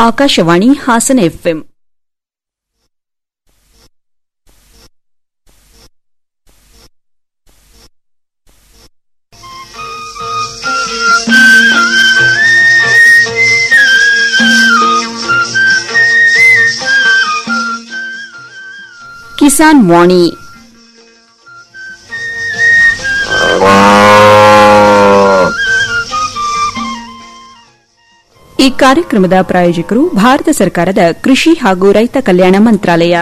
Akashvani Hassan FM Kisan Vani ಈ ಕಾರ್ಯಕ್ರಮದ ಪ್ರಾಯೋಜಕರು ಭಾರತ ಸರ್ಕಾರದ ಕೃಷಿ ಹಾಗೂ ರೈತ ಕಲ್ಯಾಣ ಮಂತ್ರಾಲಯ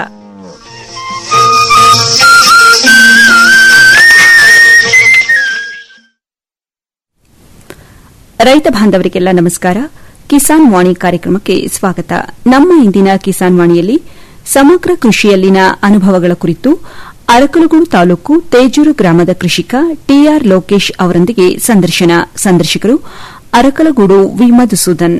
ರೈತ ಬಾಂಧವರಿಗೆಲ್ಲ ನಮಸ್ಕಾರ ಕಿಸಾನ್ ವಾಣಿ ಕಾರ್ಯಕ್ರಮಕ್ಕೆ ಸ್ವಾಗತ ನಮ್ಮ ಇಂದಿನ ಕಿಸಾನ್ ವಾಣಿಯಲ್ಲಿ ಸಮಗ್ರ ಕೃಷಿಯಲ್ಲಿನ ಅನುಭವಗಳ ಕುರಿತು ಅರಕಲಗೂಡು ತಾಲೂಕು ತೇಜೂರು ಗ್ರಾಮದ ಕೃಷಿಕ ಟಿಆರ್ ಲೋಕೇಶ್ ಅವರೊಂದಿಗೆ ಸಂದರ್ಶನ ಸಂದರ್ಶಕರು ಅರಕಲಗೂಡು ವಿ ಮಧುಸೂದನ್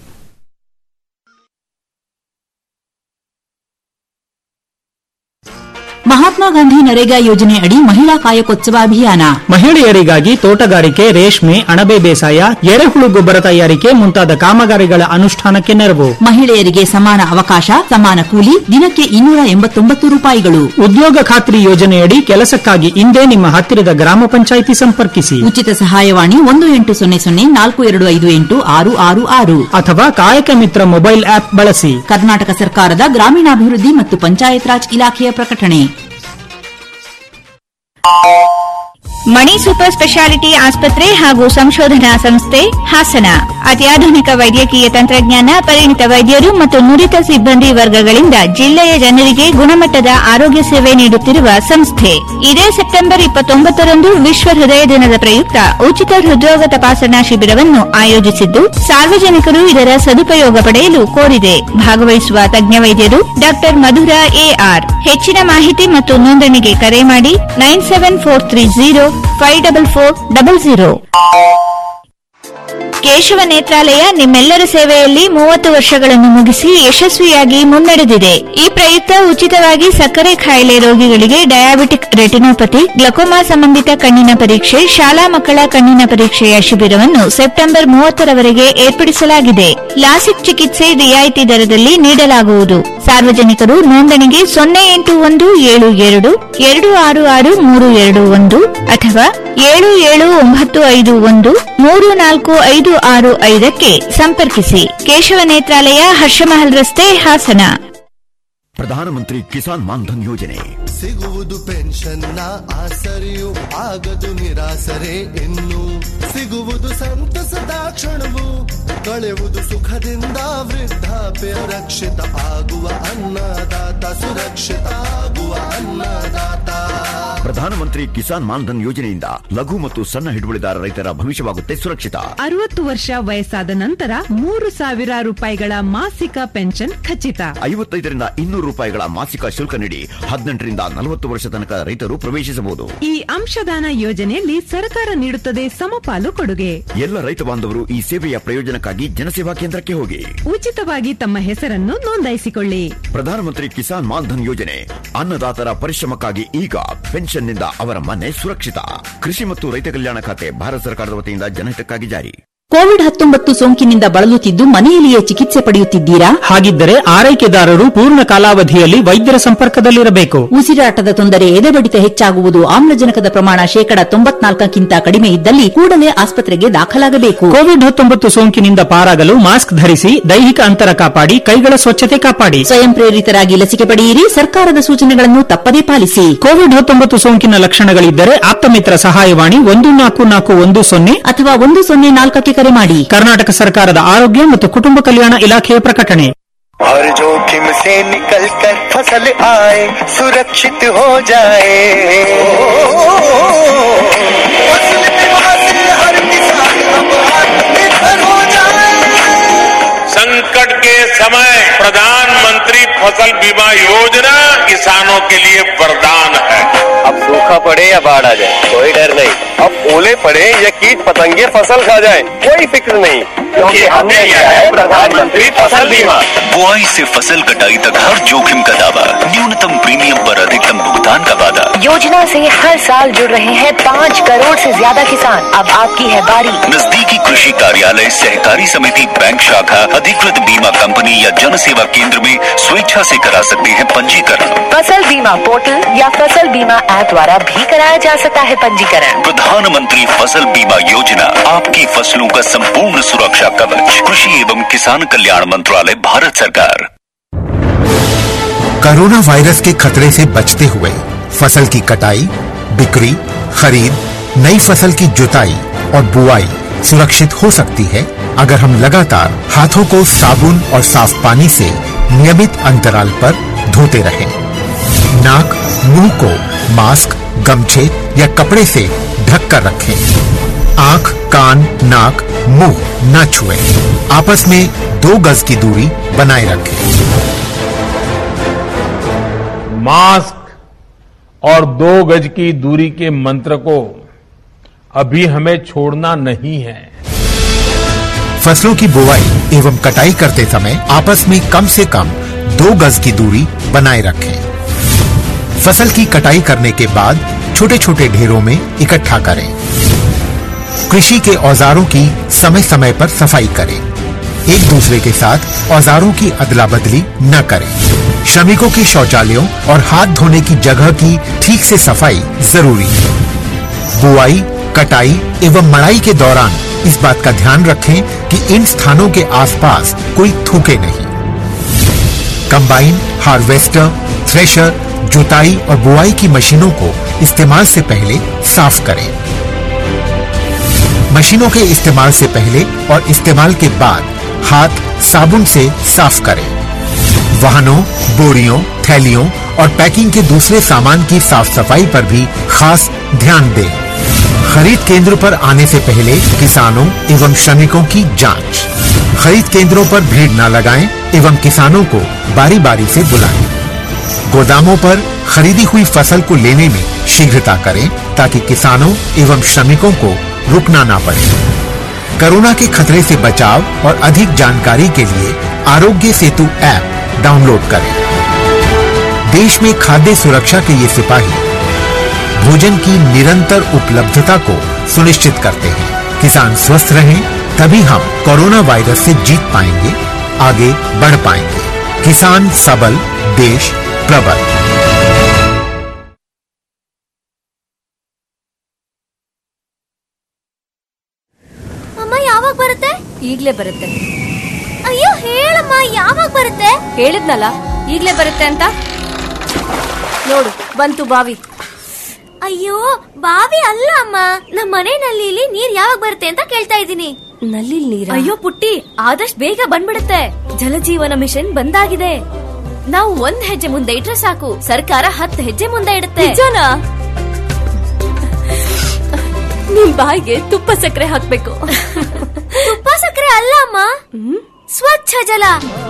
ಮಹಾತ್ಮ ಗಾಂಧಿ ನರೇಗಾ ಯೋಜನೆ ಅಡಿ ಮಹಿಳಾ ಕಾಯಕೋತ್ಸವ ಅಭಿಯಾನ ಮಹಿಳೆಯರಿಗಾಗಿ ತೋಟಗಾರಿಕೆ ರೇಷ್ಮೆ ಅಣಬೆ ಬೇಸಾಯ ಎರೆಹುಳು ಗೊಬ್ಬರ ತಯಾರಿಕೆ ಮುಂತಾದ ಕಾಮಗಾರಿಗಳ ಅನುಷ್ಠಾನಕ್ಕೆ ನೆರವು ಮಹಿಳೆಯರಿಗೆ ಸಮಾನ ಅವಕಾಶ ಸಮಾನ ಕೂಲಿ ದಿನಕ್ಕೆ ಇನ್ನೂರ ಎಂಬತ್ತೊಂಬತ್ತು ರೂಪಾಯಿಗಳು ಉದ್ಯೋಗ ಖಾತ್ರಿ ಯೋಜನೆಯಡಿ ಕೆಲಸಕ್ಕಾಗಿ ಇಂದೇ ನಿಮ್ಮ ಹತ್ತಿರದ ಗ್ರಾಮ ಪಂಚಾಯಿತಿ ಸಂಪರ್ಕಿಸಿ ಉಚಿತ ಸಹಾಯವಾಣಿ ಒಂದು ಎಂಟು ಸೊನ್ನೆ ಸೊನ್ನೆ ನಾಲ್ಕು ಎರಡು ಐದು ಎಂಟು ಆರು ಆರು ಆರು ಅಥವಾ ಕಾಯಕ ಮಿತ್ರ ಮೊಬೈಲ್ ಆಪ್ ಬಳಸಿ ಕರ್ನಾಟಕ ಸರ್ಕಾರದ ಗ್ರಾಮೀಣಾಭಿವೃದ್ಧಿ ಮತ್ತು ಪಂಚಾಯತ್ ರಾಜ್ ಇಲಾಖೆಯ ಪ್ರಕಟಣೆ ಮಣಿ ಸೂಪರ್ ಸ್ಪೆಷಾಲಿಟಿ ಆಸ್ಪತ್ರೆ ಹಾಗೂ ಸಂಶೋಧನಾ ಸಂಸ್ಥೆ ಹಾಸನ ಅತ್ಯಾಧುನಿಕ ವೈದ್ಯಕೀಯ ತಂತ್ರಜ್ಞಾನ ಪರಿಣಿತ ವೈದ್ಯರು ಮತ್ತು ನುರಿತ ಸಿಬ್ಬಂದಿ ವರ್ಗಗಳಿಂದ ಜಿಲ್ಲೆಯ ಜನರಿಗೆ ಗುಣಮಟ್ಟದ ಆರೋಗ್ಯ ಸೇವೆ ನೀಡುತ್ತಿರುವ ಸಂಸ್ಥೆ ಇದೇ ಸೆಪ್ಟೆಂಬರ್ ಇಪ್ಪತ್ತೊಂಬತ್ತರಂದು ವಿಶ್ವ ಹೃದಯ ದಿನದ ಪ್ರಯುಕ್ತ ಉಚಿತ ಹೃದ್ರೋಗ ತಪಾಸಣಾ ಶಿಬಿರವನ್ನು ಆಯೋಜಿಸಿದ್ದು ಸಾರ್ವಜನಿಕರು ಇದರ ಸದುಪಯೋಗ ಪಡೆಯಲು ಕೋರಿದೆ ಭಾಗವಹಿಸುವ ತಜ್ಞ ವೈದ್ಯರು ಡಾ ಮಧುರಾ ಎಆರ್ ಹೆಚ್ಚಿನ ಮಾಹಿತಿ ಮತ್ತು ನೋಂದಣಿಗೆ ಕರೆ ಮಾಡಿ nine seven four three zero five double four double zero Keshava Netralaya ನಿಮ್ಮೆಲ್ಲರ ಸೇವೆಯಲ್ಲಿ ಮೂವತ್ತು ವರ್ಷಗಳನ್ನು ಮುಗಿಸಿ ಯಶಸ್ವಿಯಾಗಿ ಮುನ್ನಡೆದಿದೆ ಈ ಪ್ರಯುಕ್ತ ಉಚಿತವಾಗಿ ಸಕ್ಕರೆ ಕಾಯಿಲೆ ರೋಗಿಗಳಿಗೆ ಡಯಾಬಿಟಿಕ್ ರೆಟಿನೋಪತಿ ಗ್ಲಕೋಮಾ ಸಂಬಂಧಿತ ಕಣ್ಣಿನ ಪರೀಕ್ಷೆ ಶಾಲಾ ಮಕ್ಕಳ ಕಣ್ಣಿನ ಪರೀಕ್ಷೆಯ ಶಿಬಿರವನ್ನು ಸೆಪ್ಟೆಂಬರ್ ಮೂವತ್ತರವರೆಗೆ ಏರ್ಪಡಿಸಲಾಗಿದೆ ಲಾಸಿಕ್ ಚಿಕಿತ್ಸೆ ರಿಯಾಯಿತಿ ದರದಲ್ಲಿ ನೀಡಲಾಗುವುದು ಸಾರ್ವಜನಿಕರು ನೋಂದಣಿಗೆ ಸೊನ್ನೆ ಎಂಟು ಒಂದು ಏಳು ಎರಡು ಎರಡು ಆರು ಆರು ಮೂರು ಎರಡು ಒಂದು ಅಥವಾ ಏಳು ಏಳು ಒಂಬತ್ತು ಐದು ಒಂದು ಮೂರು ನಾಲ್ಕು ಐದು ಆರು ಐದಕ್ಕೆ ಸಂಪರ್ಕಿಸಿ ಕೇಶವ ನೇತ್ರಾಲಯ ಹರ್ಷಮಹಲ್ ರಸ್ತೆ ಹಾಸನ ಪ್ರಧಾನಮಂತ್ರಿ ಕಿಸಾನ್ ಮಾನ್ಧನ್ ಯೋಜನೆ ಸಿಗುವುದು ಪೆನ್ಷನ್ನ ಆಸರೆಯು ಆಗದು ನಿರಾಸರೆ ಇನ್ನು ಸಿಗುವುದು ಸಂತಸದ ಕ್ಷಣವು ಕಳೆಯುವುದು ಸುಖದಿಂದ ವೃದ್ಧಾಪ್ಯ ರಕ್ಷಿತ ಆಗುವ ಅನ್ನದಾತ ಸುರಕ್ಷಿತ ಆಗುವ ಅನ್ನದಾತ ಪ್ರಧಾನಮಂತ್ರಿ ಕಿಸಾನ್ ಮಾನ್ಧನ್ ಯೋಜನೆಯಿಂದ ಲಘು ಮತ್ತು ಸಣ್ಣ ಹಿಡುವಳಿದಾರ ರೈತರ ಭವಿಷ್ಯವಾಗುತ್ತೆ ಸುರಕ್ಷಿತ ಅರವತ್ತು ವರ್ಷ ವಯಸ್ಸಾದ ನಂತರ ಮೂರು ಸಾವಿರ ರೂಪಾಯಿಗಳ ಮಾಸಿಕ ಪೆನ್ಷನ್ ಖಚಿತ ಐವತ್ತೈದರಿಂದ ಇನ್ನೂರು ರೂಪಾಯಿಗಳ ಮಾಸಿಕ ಶುಲ್ಕ ನೀಡಿ ಹದಿನೆಂಟರಿಂದ ನಲವತ್ತು ವರ್ಷ ತನಕ ರೈತರು ಪ್ರವೇಶಿಸಬಹುದು ಈ ಅಂಶದಾನ ಯೋಜನೆಯಲ್ಲಿ ಸರ್ಕಾರ ನೀಡುತ್ತದೆ ಸಮಪಾಲು ಕೊಡುಗೆ ಎಲ್ಲ ರೈತ ಬಾಂಧವರು ಈ ಸೇವೆಯ ಪ್ರಯೋಜನಕ್ಕಾಗಿ ಜನಸೇವಾ ಕೇಂದ್ರಕ್ಕೆ ಹೋಗಿ ಉಚಿತವಾಗಿ ತಮ್ಮ ಹೆಸರನ್ನು ನೋಂದಾಯಿಸಿಕೊಳ್ಳಿ ಪ್ರಧಾನಮಂತ್ರಿ ಕಿಸಾನ್ ಮಾನ್ಧನ್ ಯೋಜನೆ ಅನ್ನದಾತರ ಪರಿಶ್ರಮಕ್ಕಾಗಿ ಈಗ ಪೆನ್ಷನ್ನಿಂದ ಅವರ ಮನೆ ಸುರಕ್ಷಿತ ಕೃಷಿ ಮತ್ತು ರೈತ ಕಲ್ಯಾಣ ಖಾತೆ ಭಾರತ ಸರ್ಕಾರದ ವತಿಯಿಂದ ಜನಹಿತಕ್ಕಾಗಿ ಜಾರಿ ಕೋವಿಡ್ ಹತ್ತೊಂಬತ್ತು ಸೋಂಕಿನಿಂದ ಬಳಲುತ್ತಿದ್ದು ಮನೆಯಲ್ಲಿಯೇ ಚಿಕಿತ್ಸೆ ಪಡೆಯುತ್ತಿದ್ದೀರಾ ಹಾಗಿದ್ದರೆ ಆರೈಕೆದಾರರು ಪೂರ್ಣ ಕಾಲಾವಧಿಯಲ್ಲಿ ವೈದ್ಯರ ಸಂಪರ್ಕದಲ್ಲಿರಬೇಕು ಉಸಿರಾಟದ ತೊಂದರೆ ಎದೆಬಡಿತ ಹೆಚ್ಚಾಗುವುದು ಆಮ್ಲಜನಕದ ಪ್ರಮಾಣ ಶೇಕಡ ತೊಂಬತ್ನಾಲ್ಕಕ್ಕಿಂತ ಕಡಿಮೆ ಇದ್ದಲ್ಲಿ ಕೂಡಲೇ ಆಸ್ಪತ್ರೆಗೆ ದಾಖಲಾಗಬೇಕು ಕೋವಿಡ್ ಹತ್ತೊಂಬತ್ತು ಸೋಂಕಿನಿಂದ ಪಾರಾಗಲು ಮಾಸ್ಕ್ ಧರಿಸಿ ದೈಹಿಕ ಅಂತರ ಕಾಪಾಡಿ ಕೈಗಳ ಸ್ವಚ್ಛತೆ ಕಾಪಾಡಿ ಸ್ವಯಂ ಪ್ರೇರಿತರಾಗಿ ಲಸಿಕೆ ಪಡೆಯಿರಿ ಸರ್ಕಾರದ ಸೂಚನೆಗಳನ್ನು ತಪ್ಪದೇ ಪಾಲಿಸಿ ಕೋವಿಡ್ ಹತ್ತೊಂಬತ್ತು ಸೋಂಕಿನ ಲಕ್ಷಣಗಳಿದ್ದರೆ ಆಪ್ತಮಿತ್ರ ಸಹಾಯವಾಣಿ ಒಂದು ನಾಲ್ಕು ನಾಲ್ಕು ಒಂದು ಸೊನ್ನೆ ಅಥವಾ ಒಂದು ಸೊನ್ನೆ ನಾಲ್ಕಕ್ಕೆ ಕರೆ ಮಾಡಿ ಕರ್ನಾಟಕ ಸರ್ಕಾರದ ಆರೋಗ್ಯ ಮತ್ತು ಕುಟುಂಬ ಕಲ್ಯಾಣ ಇಲಾಖೆಯ ಪ್ರಕಟಣೆ हर जोखिम से निकल कर फसल आए सुरक्षित हो जाए फसल बीमा से हर किसान अब आत्मनिर्भर हो जाए संकट के समय प्रधानमंत्री फसल बीमा योजना किसानों के लिए वरदान है अब सूखा पड़े या बाढ़ आ जाए कोई डर नहीं अब ओले पड़े या कीट पतंगे फसल खा जाए कोई फिक्र नहीं क्योंकि हमने लिया है प्रधानमंत्री फसल बीमा बुआई से फसल कटाई तक हर जोखिम का दावा न्यूनतम प्रीमियम पर अधिकतम भुगतान का वादा योजना योजना से हर साल जुड़ रहे हैं पाँच करोड़ से ज्यादा किसान अब आपकी है बारी नजदीकी कृषि कार्यालय सहकारी समिति बैंक शाखा अधिकृत बीमा कंपनी या जन सेवा केंद्र में स्वेच्छा से करा सकते हैं पंजीकरण फसल बीमा पोर्टल या फसल बीमा ऐप द्वारा भी कराया जा सकता है पंजीकरण प्रधानमंत्री फसल बीमा योजना आपकी फसलों का संपूर्ण सुरक्षा कवच कृषि एवं किसान कल्याण मंत्रालय भारत सरकार कोरोना वायरस के खतरे से बचते हुए फसल की कटाई बिक्री खरीद नई फसल की जुताई और बुआई सुरक्षित हो सकती है अगर हम लगातार हाथों को साबुन और साफ पानी से नियमित अंतराल पर धोते रहें। नाक मुंह को मास्क गमछे या कपड़े से ढक कर रखें आंख कान नाक मुंह न छुएं। आपस में दो गज की दूरी बनाए रखें मास्क और दो गज की दूरी के मंत्र को अभी हमें छोड़ना नहीं है फसलों की बुवाई एवं कटाई करते समय आपस में कम से कम दो गज की दूरी बनाए रखें फसल की कटाई करने के बाद छोटे छोटे ढेरों में इकट्ठा करें कृषि के औजारों की समय समय पर सफाई करें एक दूसरे के साथ औजारों की अदला बदली न करें श्रमिकों के शौचालयों और हाथ धोने की जगह की ठीक से सफाई जरूरी है बुआई कटाई एवं मड़ाई के दौरान इस बात का ध्यान रखें कि इन स्थानों के आसपास कोई थूके नहीं कंबाइन हार्वेस्टर थ्रेशर जुताई और बुआई की मशीनों को इस्तेमाल से पहले साफ करें मशीनों के इस्तेमाल से पहले और इस्तेमाल के बाद हाथ साबुन से साफ करें वाहनों बोरियों थैलियों और पैकिंग के दूसरे सामान की साफ सफाई पर भी खास ध्यान दें खरीद केंद्र पर आने से पहले किसानों एवं श्रमिकों की जांच खरीद केंद्रों पर भीड़ न लगाएं एवं किसानों को बारी बारी से बुलाएं गोदामों पर खरीदी हुई फसल को लेने में शीघ्रता करें ताकि किसानों एवं श्रमिकों को रुकना ना पड़े कोरोना के खतरे से बचाव और अधिक जानकारी के लिए आरोग्य सेतु ऐप डाउनलोड करें देश में खाद्य सुरक्षा के ये सिपाही भोजन की निरंतर उपलब्धता को सुनिश्चित करते हैं किसान स्वस्थ रहें तभी हम कोरोना वायरस से जीत पाएंगे आगे बढ़ पाएंगे किसान सबल देश प्रबल ಅಮ್ಮ ಯಾವಾಗ ಬರುತ್ತೆ ಈಗ್ಲೇ ಬರುತ್ತೆ ಅಯ್ಯೋ ಹೇಳಮ್ಮ ಯಾವಾಗ ಬರುತ್ತೆ ಹೇಳಿದ್ನಲ್ಲ ಈಗ್ಲೇ ಬರುತ್ತೆ ಅಂತ ನೋಡು ಬಂತು ಬಾವಿ ಅಯ್ಯೋ ಬಾವಿ ಅಲ್ಲ ಅಮ್ಮ ನಮ್ಮ ಮನೆ ನಲ್ಲಿಲಿ ನೀರ್ ಯಾವಾಗ ಬರುತ್ತೆ ಅಂತ ಕೇಳ್ತಾ ಇದ್ದೀನಿ ನಲ್ಲಿ ನೀರ ಅಯ್ಯೋ ಪುಟ್ಟಿ ಆದಷ್ಟು ಬೇಗ ಬಂದ್ಬಿಡುತ್ತೆ ಜಲಜೀವನ ಮಿಷನ್ ಬಂದಾಗಿದೆ ನಾವು ಒಂದ್ ಹೆಜ್ಜೆ ಮುಂದೆ ಇಟ್ರೆ ಸಾಕು ಸರ್ಕಾರ ಹತ್ತು ಹೆಜ್ಜೆ ಮುಂದೆ ಇಡುತ್ತೆ ನಿಜನಾ ನಿಮ್ ಬಾಯಿಗೆ ತುಪ್ಪ ಸಕ್ಕರೆ ಹಾಕ್ಬೇಕು ತುಪ್ಪ ಸಕ್ಕರೆ ಅಲ್ಲ ಅಮ್ಮ ಸ್ವಚ್ಛ ಜಲ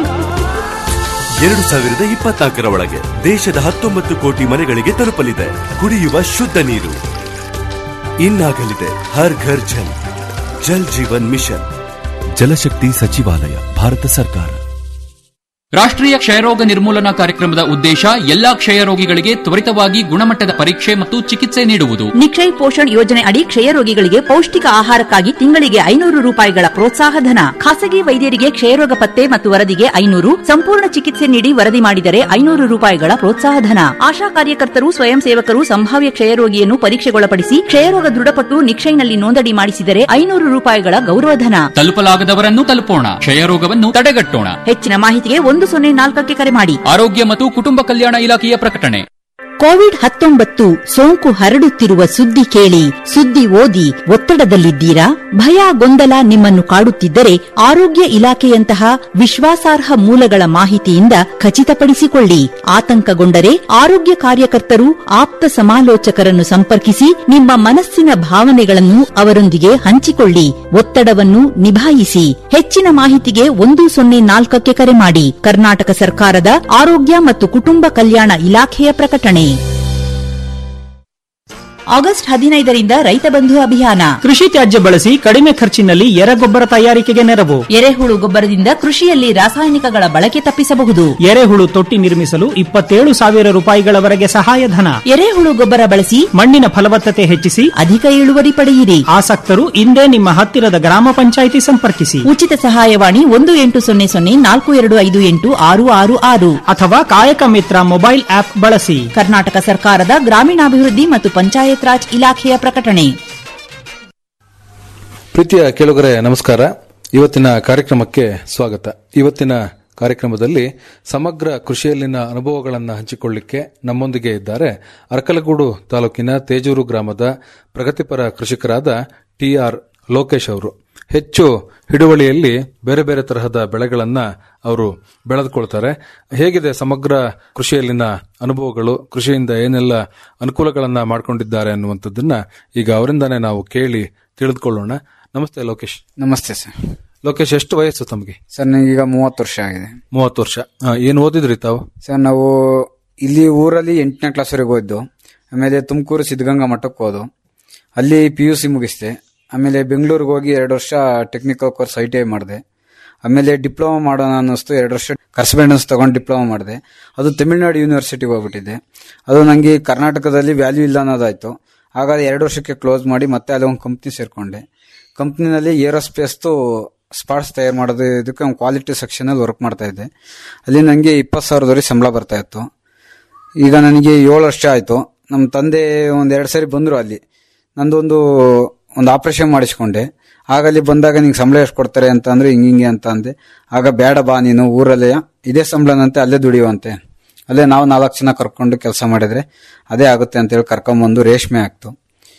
ಎರಡು ಸಾವಿರದ ಇಪ್ಪತ್ನಾಲ್ಕರ ಒಳಗೆ ದೇಶದ ಹತ್ತೊಂಬತ್ತು ಕೋಟಿ ಮನೆಗಳಿಗೆ ತಲುಪಲಿದೆ ಕುಡಿಯುವ ಶುದ್ಧ ನೀರು ಇನ್ನಾಗಲಿದೆ ಹರ್ ಘರ್ ಜಲ್ ಜಲ್ ಜೀವನ್ ಮಿಷನ್ ಜಲಶಕ್ತಿ ಸಚಿವಾಲಯ ಭಾರತ ಸರ್ಕಾರ ರಾಷ್ಟ್ರೀಯ ಕ್ಷಯರೋಗ ನಿರ್ಮೂಲನಾ ಕಾರ್ಯಕ್ರಮದ ಉದ್ದೇಶ ಎಲ್ಲಾ ಕ್ಷಯರೋಗಿಗಳಿಗೆ ತ್ವರಿತವಾಗಿ ಗುಣಮಟ್ಟದ ಪರೀಕ್ಷೆ ಮತ್ತು ಚಿಕಿತ್ಸೆ ನೀಡುವುದು ನಿಕ್ಷಯ್ ಪೋಷಣ್ ಯೋಜನೆ ಅಡಿ ಕ್ಷಯರೋಗಿಗಳಿಗೆ ಪೌಷ್ಟಿಕ ಆಹಾರಕ್ಕಾಗಿ ತಿಂಗಳಿಗೆ ಐನೂರು ರೂಪಾಯಿಗಳ ಪ್ರೋತ್ಸಾಹ ಧನ ಖಾಸಗಿ ವೈದ್ಯರಿಗೆ ಕ್ಷಯರೋಗ ಪತ್ತೆ ಮತ್ತು ವರದಿಗೆ ಐನೂರು ಸಂಪೂರ್ಣ ಚಿಕಿತ್ಸೆ ನೀಡಿ ವರದಿ ಮಾಡಿದರೆ ಐನೂರು ರೂಪಾಯಿಗಳ ಪ್ರೋತ್ಸಾಹ ಧನ ಆಶಾ ಕಾರ್ಯಕರ್ತರು ಸ್ವಯಂ ಸೇವಕರು ಸಂಭಾವ್ಯ ಕ್ಷಯರೋಗಿಯನ್ನು ಪರೀಕ್ಷೆಗೊಳಪಡಿಸಿ ಕ್ಷಯರೋಗ ದೃಢಪಟ್ಟು ನಿಕ್ಷಯ್ನಲ್ಲಿ ನೋಂದಣಿ ಮಾಡಿಸಿದರೆ ಐನೂರು ರೂಪಾಯಿಗಳ ಗೌರವಧನ ತಲುಪಲಾಗದವರನ್ನು ತಲುಪೋಣ ಕ್ಷಯರೋಗವನ್ನು ತಡೆಗಟ್ಟೋಣ ಹೆಚ್ಚಿನ ಮಾಹಿತಿಗೆ ಒಂದು ಸೊನ್ನೆ ನಾಲ್ಕಕ್ಕೆ ಕರೆ ಮಾಡಿ ಆರೋಗ್ಯ ಮತ್ತು ಕುಟುಂಬ ಕಲ್ಯಾಣ ಇಲಾಖೆಯ ಪ್ರಕಟಣೆ ಕೋವಿಡ್ ಹತ್ತೊಂಬತ್ತು ಸೋಂಕು ಹರಡುತ್ತಿರುವ ಸುದ್ದಿ ಕೇಳಿ ಸುದ್ದಿ ಓದಿ ಒತ್ತಡದಲ್ಲಿದ್ದೀರಾ ಭಯ ಗೊಂದಲ ನಿಮ್ಮನ್ನು ಕಾಡುತ್ತಿದ್ದರೆ ಆರೋಗ್ಯ ಇಲಾಖೆಯಂತಹ ವಿಶ್ವಾಸಾರ್ಹ ಮೂಲಗಳ ಮಾಹಿತಿಯಿಂದ ಖಚಿತಪಡಿಸಿಕೊಳ್ಳಿ ಆತಂಕಗೊಂಡರೆ ಆರೋಗ್ಯ ಕಾರ್ಯಕರ್ತರು ಆಪ್ತ ಸಮಾಲೋಚಕರನ್ನು ಸಂಪರ್ಕಿಸಿ ನಿಮ್ಮ ಮನಸ್ಸಿನ ಭಾವನೆಗಳನ್ನು ಅವರೊಂದಿಗೆ ಹಂಚಿಕೊಳ್ಳಿ ಒತ್ತಡವನ್ನು ನಿಭಾಯಿಸಿ ಹೆಚ್ಚಿನ ಮಾಹಿತಿಗೆ ಒಂದು ಸೊನ್ನೆ ನಾಲ್ಕಕ್ಕೆ ಕರೆ ಮಾಡಿ ಕರ್ನಾಟಕ ಸರ್ಕಾರದ ಆರೋಗ್ಯ ಮತ್ತು ಕುಟುಂಬ ಕಲ್ಯಾಣ ಇಲಾಖೆಯ ಪ್ರಕಟಣೆ ಆಗಸ್ಟ್ ಹದಿನೈದರಿಂದ ರೈತ ಬಂಧು ಅಭಿಯಾನ ಕೃಷಿ ತ್ಯಾಜ್ಯ ಬಳಸಿ ಕಡಿಮೆ ಖರ್ಚಿನಲ್ಲಿ ಎರೆಗೊಬ್ಬರ ತಯಾರಿಕೆಗೆ ನೆರವು ಎರೆಹುಳು ಗೊಬ್ಬರದಿಂದ ಕೃಷಿಯಲ್ಲಿ ರಾಸಾಯನಿಕಗಳ ಬಳಕೆ ತಪ್ಪಿಸಬಹುದು ಎರೆಹುಳು ತೊಟ್ಟಿ ನಿರ್ಮಿಸಲು ಇಪ್ಪತ್ತೇಳು ಸಾವಿರ ರೂಪಾಯಿಗಳವರೆಗೆ ಸಹಾಯಧನ ಎರೆಹುಳು ಗೊಬ್ಬರ ಬಳಸಿ ಮಣ್ಣಿನ ಫಲವತ್ತತೆ ಹೆಚ್ಚಿಸಿ ಅಧಿಕ ಇಳುವರಿ ಪಡೆಯಿರಿ ಆಸಕ್ತರು ಇಂದೇ ನಿಮ್ಮ ಹತ್ತಿರದ ಗ್ರಾಮ ಪಂಚಾಯಿತಿ ಸಂಪರ್ಕಿಸಿ ಉಚಿತ ಸಹಾಯವಾಣಿ ಒಂದು ಎಂಟು ಸೊನ್ನೆ ಸೊನ್ನೆ ನಾಲ್ಕು ಎರಡು ಐದು ಎಂಟು ಆರು ಆರು ಆರು ಅಥವಾ ಕಾಯಕ ಮಿತ್ರ ಮೊಬೈಲ್ ಆಪ್ ಬಳಸಿ ಕರ್ನಾಟಕ ಸರ್ಕಾರದ ಗ್ರಾಮೀಣಾಭಿವೃದ್ಧಿ ಮತ್ತು ಪಂಚಾಯತ್ ರಾಜ್ ಇಲಾಖೆಯ ಪ್ರಕಟಣೆ ಪ್ರೀತಿಯ ಕೇಳುಗರೆ ನಮಸ್ಕಾರ ಇವತ್ತಿನ ಕಾರ್ಯಕ್ರಮಕ್ಕೆ ಸ್ವಾಗತ ಇವತ್ತಿನ ಕಾರ್ಯಕ್ರಮದಲ್ಲಿ ಸಮಗ್ರ ಕೃಷಿಯಲ್ಲಿನ ಅನುಭವಗಳನ್ನು ಹಂಚಿಕೊಳ್ಳಿಕ್ಕೆ ನಮ್ಮೊಂದಿಗೆ ಇದ್ದಾರೆ ಅರಕಲಗೂಡು ತಾಲೂಕಿನ ತೇಜೂರು ಗ್ರಾಮದ ಪ್ರಗತಿಪರ ಕೃಷಿಕರಾದ ಟಿಆರ್ ಲೋಕೇಶ್ ಅವರು ಹೆಚ್ಚು ಹಿಡುವಳಿಯಲ್ಲಿ ಬೇರೆ ಬೇರೆ ತರಹದ ಬೆಳೆಗಳನ್ನ ಅವರು ಬೆಳೆದುಕೊಳ್ತಾರೆ ಹೇಗಿದೆ ಸಮಗ್ರ ಕೃಷಿಯಲ್ಲಿನ ಅನುಭವಗಳು ಕೃಷಿಯಿಂದ ಏನೆಲ್ಲ ಅನುಕೂಲಗಳನ್ನ ಮಾಡ್ಕೊಂಡಿದ್ದಾರೆ ಅನ್ನುವಂಥದ್ದನ್ನ ಈಗ ಅವರಿಂದಾನೇ ನಾವು ಕೇಳಿ ತಿಳಿದುಕೊಳ್ಳೋಣ ನಮಸ್ತೆ ಲೋಕೇಶ್ ನಮಸ್ತೆ ಸರ್ ಲೋಕೇಶ್ ಎಷ್ಟು ವಯಸ್ಸು ತಮಗೆ ಸರ್ ನನಗೀಗ ಮೂವತ್ತು ವರ್ಷ ಆಗಿದೆ ಮೂವತ್ತು ವರ್ಷ ಆ, ಏನ್ ಓದಿದ್ರಿ ತಾವು ಸರ್ ನಾವು ಇಲ್ಲಿ ಊರಲ್ಲಿ ಎಂಟನೇ ಕ್ಲಾಸ್ವರೆಗೆ ಓದ್ದು ಆಮೇಲೆ ತುಮಕೂರು ಸಿದ್ಧಗಂಗಾ ಮಠಕ್ಕೆ ಹೋದು ಅಲ್ಲಿ ಪಿ ಯು ಸಿ ಮುಗಿಸ್ದೆ ಆಮೇಲೆ ಬೆಂಗಳೂರಿಗೆ ಹೋಗಿ ಎರಡು ವರ್ಷ technical course I T I ಮಾಡಿದೆ ಆಮೇಲೆ ಡಿಪ್ಲೊಮಾ ಮಾಡೋಣ ಅನ್ನಿಸ್ತು ಎರಡು ವರ್ಷ ಕರೆಸ್ಪಾಂಡೆನ್ಸ್ ತಗೊಂಡು ಡಿಪ್ಲೊಮಾ ಮಾಡಿದೆ ಅದು ತಮಿಳ್ನಾಡು ಯೂನಿವರ್ಸಿಟಿಗೆ ಹೋಗ್ಬಿಟ್ಟಿದೆ ಅದು ನನಗೆ ಕರ್ನಾಟಕದಲ್ಲಿ ವ್ಯಾಲ್ಯೂ ಇಲ್ಲ ಅನ್ನೋದಾಯ್ತು ಹಾಗಾದ್ರೆ ಎರಡು ವರ್ಷಕ್ಕೆ ಕ್ಲೋಸ್ ಮಾಡಿ ಮತ್ತೆ ಅಲ್ಲಿ ಒಂದು ಕಂಪ್ನಿ ಸೇರ್ಕೊಂಡೆ ಕಂಪ್ನಿನಲ್ಲಿ ಏರೋಸ್ಪೇಸ್ದು ಸ್ಪಾಟ್ಸ್ ತಯಾರು ಮಾಡೋದು ಇದಕ್ಕೆ ಒಂದು ಕ್ವಾಲಿಟಿ ಸೆಕ್ಷನಲ್ಲಿ ವರ್ಕ್ ಮಾಡ್ತಾ ಇದ್ದೆ ಅಲ್ಲಿ ನನಗೆ ಇಪ್ಪತ್ತು ಸಾವಿರದವರೆಗೆ ಸಂಬಳ ಬರ್ತಾ ಇತ್ತು ಈಗ ನನಗೆ ಏಳು ವರ್ಷ ಆಯಿತು ನಮ್ಮ ತಂದೆ ಒಂದು ಎರಡು ಸರಿ ಬಂದರು ಅಲ್ಲಿ ನಂದೊಂದು ಒಂದು ಆಪರೇಷನ್ ಮಾಡಿಸ್ಕೊಂಡೆ ಆಗ ಅಲ್ಲಿ ಬಂದಾಗ ನಿಂಗೆ ಸಂಬಳ ಎಷ್ಟು ಕೊಡ್ತಾರೆ ಅಂತ ಅಂದ್ರೆ ಹಿಂಗೆ ಹಿಂಗೆ ಅಂತ ಅಂದೆ ಆಗ ಬೇಡ ಬಾ ನೀನು ಊರಲ್ಲೇ ಇದೇ ಸಂಬಳನಂತೆ ಅಲ್ಲೇ ದುಡಿಯುವಂತೆ ಅಲ್ಲೇ ನಾವು ನಾಲ್ಕು ಜನ ಕರ್ಕೊಂಡು ಕೆಲಸ ಮಾಡಿದ್ರೆ ಅದೇ ಆಗುತ್ತೆ ಅಂತೇಳಿ ಕರ್ಕೊಂಬಂದು ರೇಷ್ಮೆ ಹಾಕ್ತು